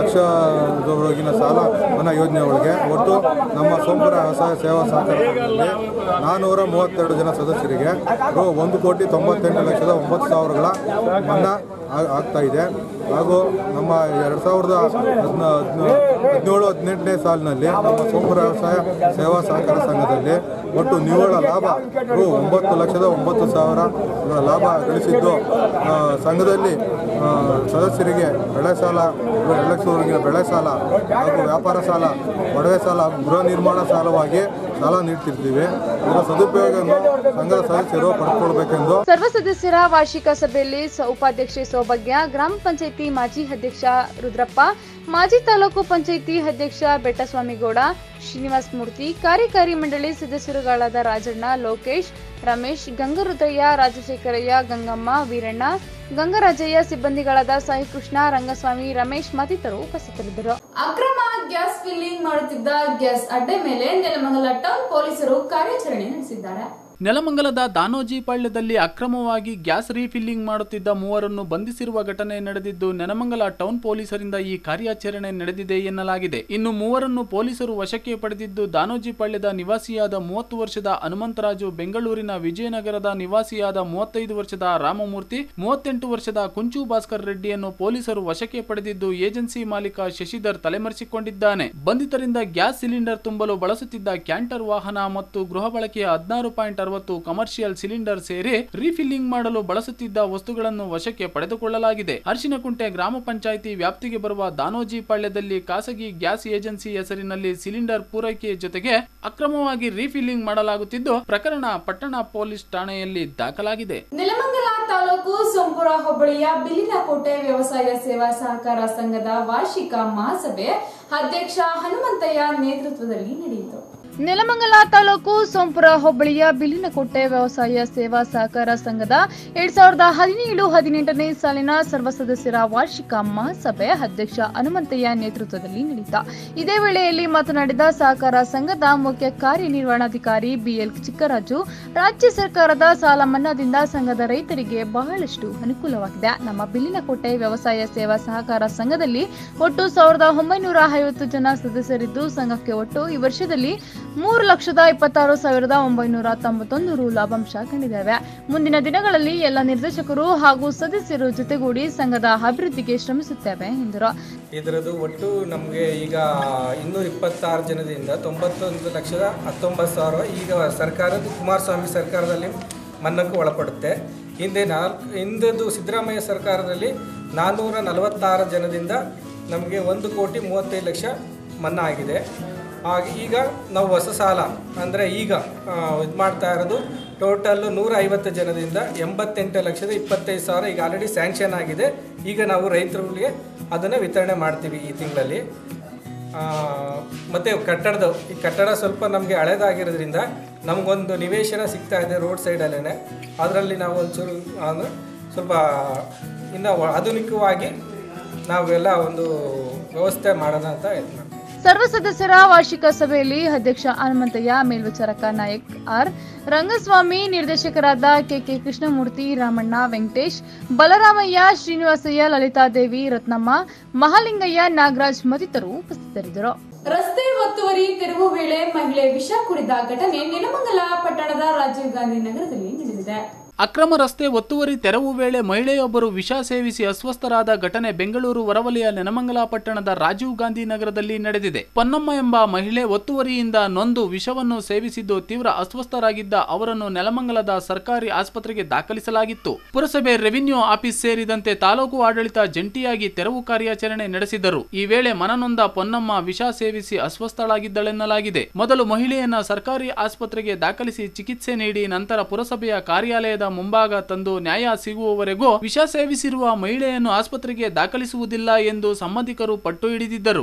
ಲಕ್ಷದವರೆಗಿನ ಸಾಲ ಮನ್ನಾ ಯೋಜನೆ ಒಳಗೆ ಒಟ್ಟು ನಮ್ಮ ಸೋಂಪುರ ವ್ಯವಸಾಯ ಸೇವಾ ಸಹಕಾರ ಸಂಘದಲ್ಲಿ ನಾನ್ನೂರ ಮೂವತ್ತೆರಡು ಜನ ಸದಸ್ಯರಿಗೆ ರು ಒಂದು ಕೋಟಿ ತೊಂಬತ್ತೆಂಟು ಲಕ್ಷದ ಒಂಬತ್ತು ಸಾವಿರಗಳ ಮನ್ನಾ ಆ- ಆಗ್ತಾ ಇದೆ ಹಾಗೂ ನಮ್ಮ ಎರಡು ಸಾವಿರದ ಹದಿನ ಹದಿನೇಳು ಹದಿನೆಂಟನೇ ಸಾಲಿನಲ್ಲಿ ನಮ್ಮ ಸೋಂಪುರ ವ್ಯವಸಾಯ ಸೇವಾ ಸಹಕಾರ ಸಂಘದಲ್ಲಿ ಒಟ್ಟು ನಿವ್ವಳ ಲಾಭ ರು ಒಂಬತ್ತು ಲಕ್ಷದ ಒಂಬತ್ತು ಸಾವಿರ ಲಾಭ ಗಳಿಸಿದ್ದು ಆ, ಸಂಘದಲ್ಲಿ ಆ, ಸದಸ್ಯರಿಗೆ ಬೆಳೆ ಸಾಲ ಎರಡು ಲಕ್ಷವರೆಗಿನ ಬೆಳೆ ಸಾಲ ಹಾಗೂ ವ್ಯಾಪಾರ ಸಾಲ ಒಡವೆ ಸಾಲ ಹಾಗೂ ಗೃಹ ನಿರ್ಮಾಣ ಸಾಲವಾಗಿ ಸಾಲ ನೀಡ್ತಿರ್ತೀವಿ ಇದರ ಸದುಪಯೋಗವನ್ನು ಸಂಘದ ಸದಸ್ಯರು ಪಡ್ಕೊಳ್ಬೇಕೆಂದು ಸರ್ವ ಸದಸ್ಯರ ವಾರ್ಷಿಕ ಸಭೆಯಲ್ಲಿ ಸ- ಉಪಾಧ್ಯಕ್ಷೆ ಸೌಭಾಗ್ಯ ಗ್ರಾಮ ಪಂಚಾಯಿತಿ ಮಾಜಿ ಅಧ್ಯಕ್ಷ ರುದ್ರಪ್ಪ ಮಾಜಿ ತಾಲೂಕು ಪಂಚಾಯಿತಿ ಅಧ್ಯಕ್ಷ ಬೆಟ್ಟಸ್ವಾಮಿಗೌಡ ಶ್ರೀನಿವಾಸ್ ಮೂರ್ತಿ ಕಾರ್ಯಕಾರಿ ಮಂಡಳಿ ಸದಸ್ಯರುಗಳಾದ ರಾಜಣ್ಣ ಲೋಕೇಶ್ ರಮೇಶ್ ಗಂಗರುದ್ರಯ್ಯ ರಾಜಶೇಖರಯ್ಯ ಗಂಗಮ್ಮ ವೀರಣ್ಣ ಗಂಗರಾಜಯ್ಯ ಸಿಬ್ಬಂದಿಗಳಾದ ಸಾಯಿಕೃಷ್ಣ ರಂಗಸ್ವಾಮಿ ರಮೇಶ್ ಮತ್ತಿತರರು ಉಪಸ್ಥಿತರಿದ್ದರು ಅಕ್ರಮ ಗ್ಯಾಸ್ ಫಿಲ್ಲಿಂಗ್ ಮಾಡುತ್ತಿದ್ದ ಗ್ಯಾಸ್ ಅಡ್ಡೆ ಮೇಲೆ ನೆಲಮಂಗಲ ಟೌನ್ ಪೊಲೀಸರು ಕಾರ್ಯಾಚರಣೆ ನಡೆಸಿದ್ದಾರೆ ನೆಲಮಂಗಲದ ದಾನೋಜಿ ಪಾಳ್ಯದಲ್ಲಿ ಅಕ್ರಮವಾಗಿ ಗ್ಯಾಸ್ ರೀಫಿಲ್ಲಿಂಗ್ ಮಾಡುತ್ತಿದ್ದ ಮೂವರನ್ನು ಬಂಧಿಸಿರುವ ಘಟನೆ ನಡೆದಿದ್ದು ನೆಲಮಂಗಲ ಟೌನ್ ಪೊಲೀಸರಿಂದ ಈ ಕಾರ್ಯಾಚರಣೆ ನಡೆದಿದೆ ಎನ್ನಲಾಗಿದೆ ಇನ್ನು ಮೂವರನ್ನು ಪೊಲೀಸರು ವಶಕ್ಕೆ ಪಡೆದಿದ್ದು ದಾನೋಜಿ ಪಾಳ್ಯದ ನಿವಾಸಿಯಾದ ಮೂವತ್ತು ವರ್ಷದ ಹನುಮಂತರಾಜು ಬೆಂಗಳೂರಿನ ವಿಜಯನಗರದ ನಿವಾಸಿಯಾದ ಮೂವತ್ತೈದು ವರ್ಷದ ರಾಮಮೂರ್ತಿ ಮೂವತ್ತೆಂಟು ವರ್ಷದ ಕುಂಚು ಭಾಸ್ಕರ್ ರೆಡ್ಡಿಯನ್ನು ಪೊಲೀಸರು ವಶಕ್ಕೆ ಪಡೆದಿದ್ದು ಏಜೆನ್ಸಿ ಮಾಲೀಕ ಶಶಿಧರ್ ತಲೆಮರೆಸಿಕೊಂಡಿದ್ದಾನೆ ಬಂಧಿತರಿಂದ ಗ್ಯಾಸ್ ಸಿಲಿಂಡರ್ ತುಂಬಲು ಬಳಸುತ್ತಿದ್ದ ಕ್ಯಾಂಟರ್ ವಾಹನ ಮತ್ತು ಗೃಹ ಬಳಕೆಯ ಹದಿನಾರು ಪಾಯಿಂಟ್ ಅರವತ್ತು ಕಮರ್ಷಿಯಲ್ ಸಿಲಿಂಡರ್ ಸೇರಿ ರೀಫಿಲ್ಲಿಂಗ್ ಮಾಡಲು ಬಳಸುತ್ತಿದ್ದ ವಸ್ತುಗಳನ್ನು ವಶಕ್ಕೆ ಪಡೆದುಕೊಳ್ಳಲಾಗಿದೆ ಅರಿಶಿನಕುಂಟೆ ಗ್ರಾಮ ಪಂಚಾಯಿತಿ ವ್ಯಾಪ್ತಿಗೆ ಬರುವ ದಾನೋಜಿ ಪಾಳ್ಯದಲ್ಲಿ ಖಾಸಗಿ ಗ್ಯಾಸ್ ಏಜೆನ್ಸಿ ಹೆಸರಿನಲ್ಲಿ ಸಿಲಿಂಡರ್ ಪೂರೈಕೆ ಜೊತೆಗೆ ಅಕ್ರಮವಾಗಿ ರೀಫಿಲ್ಲಿಂಗ್ ಮಾಡಲಾಗುತ್ತಿದ್ದು ಪ್ರಕರಣ ಪಟ್ಟಣ ಪೊಲೀಸ್ ಠಾಣೆಯಲ್ಲಿ ದಾಖಲಾಗಿದೆ ನೆಲಮಂಗಲ ತಾಲೂಕು ಸೊಂಪುರ ಹೋಬಳಿಯ ಬಿಲ್ಲಿನಕೋಟೆ ವ್ಯವಸಾಯ ಸೇವಾ ಸಹಕಾರ ಸಂಘದ ವಾರ್ಷಿಕ ಮಹಾಸಭೆ ಅಧ್ಯಕ್ಷ ಹನುಮಂತಯ್ಯ ನೇತೃತ್ವದಲ್ಲಿ ನಡೆಯಿತು ನೆಲಮಂಗಲ ತಾಲೂಕು ಸೋಂಪುರ ಹೋಬಳಿಯ ಬಿಲ್ಲಿನಕೋಟೆ ವ್ಯವಸಾಯ ಸೇವಾ ಸಹಕಾರ ಸಂಘದ ಎರಡ್ ಸಾವಿರದ ಹದಿನೇಳು ಹದಿನೆಂಟನೇ ಸಾಲಿನ ಸರ್ವ ಸದಸ್ಯರ ವಾರ್ಷಿಕ ಮಹಾಸಭೆ ಅಧ್ಯಕ್ಷ ಹನುಮಂತಯ್ಯ ನೇತೃತ್ವದಲ್ಲಿ ನಡೆಯಿತು ಇದೇ ವೇಳೆಯಲ್ಲಿ ಮಾತನಾಡಿದ ಸಹಕಾರ ಸಂಘದ ಮುಖ್ಯ ಕಾರ್ಯನಿರ್ವಹಣಾಧಿಕಾರಿ ಬಿಎಲ್ ಚಿಕ್ಕರಾಜು ರಾಜ್ಯ ಸರ್ಕಾರದ ಸಾಲ ಮನ್ನಾದಿಂದ ಸಂಘದ ರೈತರಿಗೆ ಬಹಳಷ್ಟು ಅನುಕೂಲವಾಗಿದೆ ನಮ್ಮ ಬಿಲ್ಲಿನಕೋಟೆ ವ್ಯವಸಾಯ ಸೇವಾ ಸಹಕಾರ ಸಂಘದಲ್ಲಿ ಒಟ್ಟು ಸಾವಿರದ ಒಂಬೈನೂರ ಐವತ್ತು ಜನ ಸದಸ್ಯರಿದ್ದು ಸಂಘಕ್ಕೆ ಒಟ್ಟು ಈ ವರ್ಷದಲ್ಲಿ ಮೂರು ಲಕ್ಷದ ಇಪ್ಪತ್ತಾರು ಸಾವಿರದ ಒಂಬೈನೂರ ತೊಂಬತ್ತೊಂದು ರು ಲಾಭಾಂಶ ಕಂಡಿದ್ದೇವೆ ಮುಂದಿನ ದಿನಗಳಲ್ಲಿ ಎಲ್ಲ ನಿರ್ದೇಶಕರು ಹಾಗೂ ಸದಸ್ಯರು ಜೊತೆಗೂಡಿ ಸಂಘದ ಅಭಿವೃದ್ಧಿಗೆ ಶ್ರಮಿಸುತ್ತೇವೆ ಎಂದರು ಇದರದ್ದು ಒಟ್ಟು ನಮಗೆ ಈಗ ಇನ್ನೂರ ಇಪ್ಪತ್ತಾರು ಜನದಿಂದ ತೊಂಬತ್ತೊಂದು ಲಕ್ಷದ ಹತ್ತೊಂಬತ್ತು ಸಾವಿರ ಈಗ ಸರ್ಕಾರದ ಕುಮಾರಸ್ವಾಮಿ ಸರ್ಕಾರದಲ್ಲಿ ಮನ್ನಕ್ಕೆ ಒಳಪಡುತ್ತೆ ಹಿಂದೆ ನಾಲ್ಕು ಹಿಂದದ್ದು ಸಿದ್ದರಾಮಯ್ಯ ಸರ್ಕಾರದಲ್ಲಿ ನಾನ್ನೂರ ನಲವತ್ತಾರು ಜನದಿಂದ ನಮಗೆ ಒಂದು ಕೋಟಿ ಮೂವತ್ತೈದು ಲಕ್ಷ ಮನ್ನಾ ಆಗಿದೆ ಹಾಗೆ ಈಗ ನಾವು ಹೊಸ ಸಾಲ ಅಂದರೆ ಈಗ ಇದು ಮಾಡ್ತಾ ಇರೋದು ಟೋಟಲ್ಲು ನೂರ ಐವತ್ತು ಜನದಿಂದ ಎಂಬತ್ತೆಂಟು ಲಕ್ಷದ ಇಪ್ಪತ್ತೈದು ಸಾವಿರ ಈಗ ಆಲ್ರೆಡಿ ಸ್ಯಾಂಕ್ಷನ್ ಆಗಿದೆ ಈಗ ನಾವು ರೈತರುಗಳಿಗೆ ಅದನ್ನು ವಿತರಣೆ ಮಾಡ್ತೀವಿ ಈ ತಿಂಗಳಲ್ಲಿ ಮತ್ತು ಕಟ್ಟಡದ ಈ ಕಟ್ಟಡ ಸ್ವಲ್ಪ ನಮಗೆ ಹಳೇದಾಗಿರೋದ್ರಿಂದ ನಮಗೊಂದು ನಿವೇಶನ ಸಿಗ್ತಾ ಇದೆ ರೋಡ್ ಸೈಡಲ್ಲೇ ಅದರಲ್ಲಿ ನಾವು ಒಂಚೂರು ಅಂದರೆ ಸ್ವಲ್ಪ ಇನ್ನು ಆಧುನಿಕವಾಗಿ ನಾವೆಲ್ಲ ಒಂದು ವ್ಯವಸ್ಥೆ ಮಾಡೋಣ ಅಂತ ಇದು ಮಾಡ್ತೀವಿ ಸರ್ವ ಸದಸ್ಯರ ವಾರ್ಷಿಕ ಸಭೆಯಲ್ಲಿ ಅಧ್ಯಕ್ಷ ಹನುಮಂತಯ್ಯ ಮೇಲ್ವಿಚಾರಕ ನಾಯಕ್ ಆರ್ ರಂಗಸ್ವಾಮಿ ನಿರ್ದೇಶಕರಾದ ಕೆಕೆ ಕೃಷ್ಣಮೂರ್ತಿ ರಾಮಣ್ಣ ವೆಂಕಟೇಶ್ ಬಲರಾಮಯ್ಯ ಶ್ರೀನಿವಾಸಯ್ಯ ಲಲಿತಾದೇವಿ ರತ್ನಮ್ಮ ಮಹಾಲಿಂಗಯ್ಯ ನಾಗರಾಜ್ ಮತ್ತಿತರರು ಉಪಸ್ಥಿತರಿದ್ದರು ರಸ್ತೆ ಒತ್ತುವರಿ ತೆರವು ವೇಳೆ ಮಹಿಳೆ ವಿಷ ಕುಡಿದ ಘಟನೆ ನೆಲಮಂಗಲ ಪಟ್ಟಣದ ರಾಜೀವ್ ಗಾಂಧಿ ನಗರದಲ್ಲಿ ನಡೆದಿದೆ ಅಕ್ರಮ ರಸ್ತೆ ಒತ್ತುವರಿ ತೆರವು ವೇಳೆ ಮಹಿಳೆಯೊಬ್ಬರು ವಿಷ ಸೇವಿಸಿ ಅಸ್ವಸ್ಥರಾದ ಘಟನೆ ಬೆಂಗಳೂರು ಹೊರವಲಯ ನೆನಮಂಗಲ ಪಟ್ಟಣದ ರಾಜೀವ್ ಗಾಂಧಿ ನಗರದಲ್ಲಿ ನಡೆದಿದೆ ಪೊನ್ನಮ್ಮ ಎಂಬ ಮಹಿಳೆ ಒತ್ತುವರಿಯಿಂದ ನೊಂದು ವಿಷವನ್ನು ಸೇವಿಸಿದ್ದು ತೀವ್ರ ಅಸ್ವಸ್ಥರಾಗಿದ್ದ ಅವರನ್ನು ನೆಲಮಂಗಲದ ಸರ್ಕಾರಿ ಆಸ್ಪತ್ರೆಗೆ ದಾಖಲಿಸಲಾಗಿತ್ತು ಪುರಸಭೆ ರೆವಿನ್ಯೂ ಆಫೀಸ್ ಸೇರಿದಂತೆ ತಾಲೂಕು ಆಡಳಿತ ಜಂಟಿಯಾಗಿ ತೆರವು ಕಾರ್ಯಾಚರಣೆ ನಡೆಸಿದರು ಈ ವೇಳೆ ಮನನೊಂದ ಪೊನ್ನಮ್ಮ ವಿಷ ಸೇವಿಸಿ ಅಸ್ವಸ್ಥಳಾಗಿದ್ದಳೆನ್ನಲಾಗಿದೆ ಮೊದಲು ಮಹಿಳೆಯನ್ನ ಸರ್ಕಾರಿ ಆಸ್ಪತ್ರೆಗೆ ದಾಖಲಿಸಿ ಚಿಕಿತ್ಸೆ ನೀಡಿ ನಂತರ ಪುರಸಭೆಯ ಕಾರ್ಯಾಲಯದ ಮುಂಭಾಗ ತಂದು ನ್ಯಾಯ ಸಿಗುವವರೆಗೂ ವಿಷ ಸೇವಿಸಿರುವ ಮಹಿಳೆಯನ್ನು ಆಸ್ಪತ್ರೆಗೆ ದಾಖಲಿಸುವುದಿಲ್ಲ ಎಂದು ಸಂಬಂಧಿಕರು ಪಟ್ಟು ಹಿಡಿದಿದ್ದರು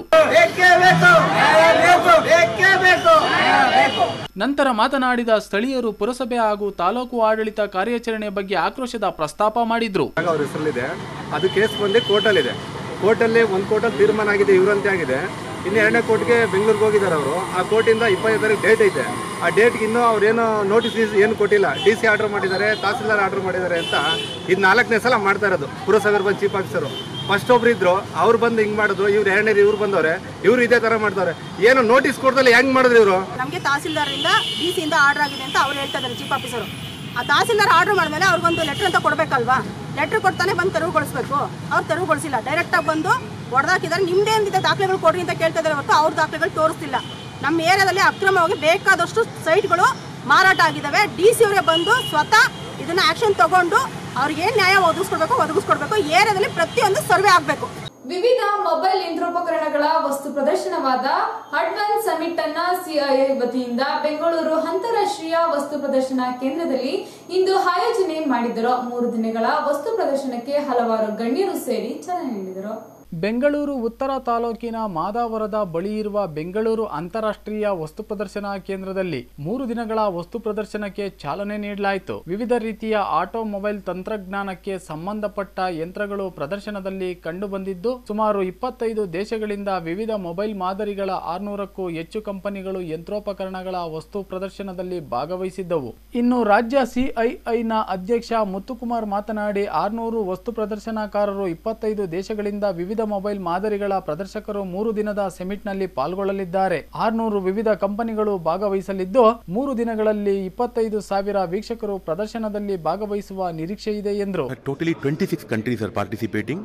ನಂತರ ಮಾತನಾಡಿದ ಸ್ಥಳೀಯರು ಪುರಸಭೆ ಹಾಗೂ ತಾಲೂಕು ಆಡಳಿತ ಕಾರ್ಯಾಚರಣೆ ಬಗ್ಗೆ ಆಕ್ರೋಶದ ಪ್ರಸ್ತಾಪ ಮಾಡಿದ್ರು ಅವ್ರ ಹೆಸರಲ್ಲಿದೆ ಅದು ಕೇಸ್ ಬಂದು ಕೋರ್ಟಲ್ಲಿದೆ ಕೋರ್ಟಲ್ಲಿ ಒಂದು ಕೋರ್ಟಲ್ಲಿ ತೀರ್ಮಾನ ಆಗಿದೆ ಇವರಂತೆ ಆಗಿದೆ ಇನ್ನು ಎರಡನೇ ಕೋರ್ಟ್ಗೆ ಬೆಂಗಳೂರಿಗೆ ಹೋಗಿದ್ದಾರೆ ಅವರು ಆ ಕೋರ್ಟಿಂದ ಇಪ್ಪತ್ತೈದು ತಾರೀಕು ಡೇಟ್ ಐತೆ ಆ ಡೇಟ್ಗೆ ಇನ್ನೂ ಅವ್ರೇನು ನೋಟಿಸ್ ಏನು ಕೊಟ್ಟಿಲ್ಲ ಡಿ ಸಿ ಆರ್ಡರ್ ಮಾಡಿದ್ದಾರೆ ತಹಸೀಲ್ದಾರ್ ಆರ್ಡರ್ ಮಾಡಿದ್ದಾರೆ ಅಂತ ಇದು ನಾಲ್ಕನೇ ಸಲ ಮಾಡ್ತಾ ಇರೋದು ಪುರಸಭೆ ಬಂದು ಚೀಫ್ ಆಫೀಸರು ಫಸ್ಟ್ ಒಬ್ರು ಇದ್ರು ಅವ್ರು ಬಂದು ಹಿಂಗೆ ಮಾಡಿದ್ರು ಇವ್ರು ಎರಡನೇ ಇವ್ರು ಬಂದವ್ರೆ ಇವ್ರು ಇದೇ ಥರ ಮಾಡ್ತಾರೆ ಏನು ನೋಟಿಸ್ ಕೊಡ್ದಲ್ಲ ಹೆಂಗ್ ಮಾಡಿದ್ರು ಇವರು ನಮಗೆ ತಹಸೀಲ್ದಾರಿಂದ ಡಿ ಸಿಯಿಂದ ಆರ್ಡರ್ ಆಗಿದೆ ಅಂತ ಅವ್ರು ಹೇಳ್ತಾ ಇದ್ದಾರೆ ಚೀಫ್ ಆಫೀಸರು ಆ ತಹಸೀಲ್ದಾರ್ ಆರ್ಡರ್ ಮಾಡಿದ್ಮೇಲೆ ಅವ್ರಿಗೊಂದು ಲೆಟರ್ ಅಂತ ಕೊಡಬೇಕಲ್ವಾ ಲೆಟರ್ ಕೊಡ್ತಾನೆ ಬಂದು ತೆರವುಗೊಳಿಸ್ಬೇಕು ಅವ್ರು ತೆರವುಗೊಳಿಸಿಲ್ಲ ಡೈರೆಕ್ಟಾಗಿ ಬಂದು ಹೊಡೆದಾಕಿದ್ದಾರೆ ನಿಮ್ಮದೇ ಅಂದಿದ್ದ ದಾಖಲೆಗಳು ಕೊಡ್ರಿ ಅಂತ ಕೇಳ್ತಾ ಇದ್ದಾರೆ ಹೊರತು ಅವ್ರ ದಾಖಲೆಗಳು ತೋರಿಸ್ತಿಲ್ಲ ನಮ್ಮ ಏರಿಯಾದಲ್ಲಿ ಅಕ್ರಮವಾಗಿ ಬೇಕಾದಷ್ಟು ಸೈಟ್ಗಳು ಮಾರಾಟ ಆಗಿದ್ದಾವೆ ಡಿ ಸಿ ಅವರೇ ಬಂದು ಸ್ವತಃ ಇದನ್ನ ಆಕ್ಷನ್ ತಗೊಂಡು ಅವ್ರಿಗೆ ಏನು ನ್ಯಾಯ ಒದಗಿಸ್ಕೊಡ್ಬೇಕು ಒದಗಿಸ್ಕೊಡ್ಬೇಕು ಏರಿಯಾದಲ್ಲಿ ಪ್ರತಿಯೊಂದು ಸರ್ವೆ ಆಗಬೇಕು ವಿವಿಧ ಮೊಬೈಲ್ ಯಂತ್ರೋಪಕರಣಗಳ ವಸ್ತು ಪ್ರದರ್ಶನವಾದ ಅಡ್ವಾನ್ಸ್ ಸಮಿಟ್ ಅನ್ನ ಸಿಐಐ ವತಿಯಿಂದ ಬೆಂಗಳೂರು ಅಂತಾರಾಷ್ಟ್ರೀಯ ವಸ್ತು ಪ್ರದರ್ಶನ ಕೇಂದ್ರದಲ್ಲಿ ಇಂದು ಆಯೋಜನೆ ಮಾಡಿದರು ಮೂರು ದಿನಗಳ ವಸ್ತು ಪ್ರದರ್ಶನಕ್ಕೆ ಹಲವಾರು ಗಣ್ಯರು ಸೇರಿ ಚಾಲನೆ ನೀಡಿದರು ಬೆಂಗಳೂರು ಉತ್ತರ ತಾಲೂಕಿನ ಮಾದಾವರದ ಬಳಿ ಇರುವ ಬೆಂಗಳೂರು ಅಂತಾರಾಷ್ಟ್ರೀಯ ವಸ್ತು ಪ್ರದರ್ಶನ ಕೇಂದ್ರದಲ್ಲಿ ಮೂರು ದಿನಗಳ ವಸ್ತು ಪ್ರದರ್ಶನಕ್ಕೆ ಚಾಲನೆ ನೀಡಲಾಯಿತು ವಿವಿಧ ರೀತಿಯ ಆಟೋಮೊಬೈಲ್ ತಂತ್ರಜ್ಞಾನಕ್ಕೆ ಸಂಬಂಧಪಟ್ಟ ಯಂತ್ರಗಳು ಪ್ರದರ್ಶನದಲ್ಲಿ ಕಂಡುಬಂದಿದ್ದು ಸುಮಾರು ಇಪ್ಪತ್ತೈದು ದೇಶಗಳಿಂದ ವಿವಿಧ ಮೊಬೈಲ್ ಮಾದರಿಗಳ ಆರ್ನೂರಕ್ಕೂ ಹೆಚ್ಚು ಕಂಪನಿಗಳು ಯಂತ್ರೋಪಕರಣಗಳ ವಸ್ತು ಪ್ರದರ್ಶನದಲ್ಲಿ ಭಾಗವಹಿಸಿದ್ದವು ಇನ್ನು ರಾಜ್ಯ ಸಿಐಐನ ಅಧ್ಯಕ್ಷ ಮುತ್ತುಕುಮಾರ್ ಮಾತನಾಡಿ ಆರ್ನೂರು ವಸ್ತು ಪ್ರದರ್ಶನಕಾರರು ಇಪ್ಪತ್ತೈದು ದೇಶಗಳಿಂದ ವಿವಿಧ ಮೊಬೈಲ್ ಮಾದರಿಗಳ ಪ್ರದರ್ಶಕರು ಮೂರು ದಿನದ ಸೆಮಿಟ್ನಲ್ಲಿ ಪಾಲ್ಗೊಳ್ಳಲಿದ್ದಾರೆ ಆರ್ನೂರು ವಿವಿಧ ಕಂಪನಿಗಳು ಭಾಗವಹಿಸಲಿದ್ದು ಮೂರು ದಿನಗಳಲ್ಲಿ ಇಪ್ಪತ್ತೈದು ಸಾವಿರ ವೀಕ್ಷಕರು ಪ್ರದರ್ಶನದಲ್ಲಿ ಭಾಗವಹಿಸುವ ನಿರೀಕ್ಷೆ ಇದೆ ಎಂದರು Totally 26 countries are participating.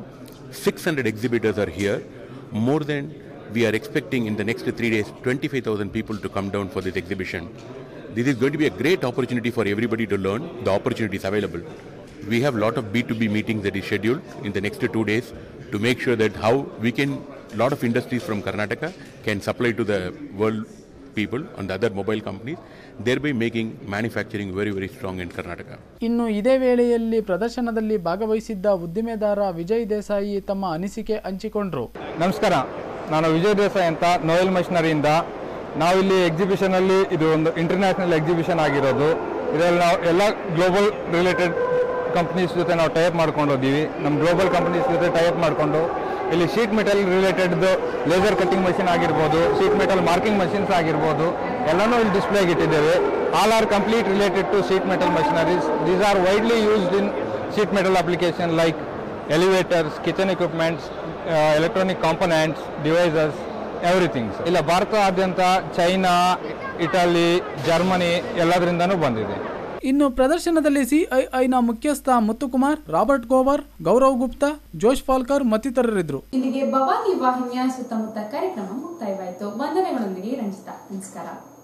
600 exhibitors are here. More than we are expecting in the next three days, 25,000 people to come down for this exhibition. This is going to be a great opportunity for everybody to learn. The opportunity is available. We have a lot of B2B meetings that is scheduled in the next two days to make sure that how we can, lot of industries from Karnataka can supply to the world people and the other mobile companies, thereby making manufacturing very, very strong in Karnataka. ಇನ್ನು ಇದೇ ವೇಳೆಯಲ್ಲಿ ಪ್ರದರ್ಶನದಲ್ಲಿ ಭಾಗವಹಿಸಿದ್ದ ಉದ್ದಿಮೆದಾರ ವಿಜಯ್ ದೇಸಾಯಿ ತಮ್ಮ ಅನಿಸಿಕೆ ಹಂಚಿಕೊಂಡ್ರು ನಮಸ್ಕಾರ ನಾನು ವಿಜಯ್ ದೇಸಾಯಿ ಅಂತ ನೋಯಲ್ ಮಷಿನರಿಯಿಂದ ನಾವಿಲ್ಲಿ ಎಕ್ಸಿಬಿಷನಲ್ಲಿ ಇದು ಒಂದು ಇಂಟರ್ನ್ಯಾಷನಲ್ ಎಕ್ಸಿಬಿಷನ್ ಆಗಿರೋದು ಇದರಲ್ಲಿ ನಾವು ಎಲ್ಲ ಗ್ಲೋಬಲ್ ರಿಲೇಟೆಡ್ ಕಂಪ್ನೀಸ್ ಜೊತೆ ನಾವು ಟೈಪ್ ಮಾಡ್ಕೊಂಡು ಹೋದ್ದೀವಿ ನಮ್ಮ ಗ್ಲೋಬಲ್ ಕಂಪ್ನೀಸ್ ಜೊತೆ ಟೈಪ್ ಮಾಡಿಕೊಂಡು ಇಲ್ಲಿ ಶೀಟ್ ಮೆಟಲ್ ರಿಲೇಟೆಡ್ದು ಲೇಸರ್ ಕಟ್ಟಿಂಗ್ ಮಷಿನ್ ಆಗಿರ್ಬೋದು ಶೀಟ್ ಮೆಟಲ್ ಮಾರ್ಕಿಂಗ್ ಮಷಿನ್ಸ್ ಆಗಿರ್ಬೋದು ಎಲ್ಲನೂ ಇಲ್ಲಿ ಡಿಸ್ಪ್ಲೇಗೆ ಇಟ್ಟಿದ್ದೇವೆ all are complete related to sheet metal machineries these are widely used in sheet metal application like elevators kitchen equipments, electronic components devices everythings ಇಲ್ಲ ಭಾರತದಾದ್ಯಂತ China Italy Germany ಎಲ್ಲದರಿಂದನೂ ಬಂದಿದೆ ಇನ್ನು ಪ್ರದರ್ಶನದಲ್ಲಿ ಸಿಐಐನ ಮುಖ್ಯಸ್ಥ Muthukumar Robert Gower Gaurav Gupta Josh Falkner ಮತ್ತಿತರರಿದ್ದರು ಇಲ್ಲಿಗೆ ಭವಾನಿ ವಾಹಿನಿಯ ಸುತ್ತಮುತ್ತ ಕಾರ್ಯಕ್ರಮ ಮುಕ್ತಾಯವಾಯಿತು ವಂದನೆಗಳೊಂದಿಗೆ ರಂಜಿತಾ ನಮಸ್ಕಾರ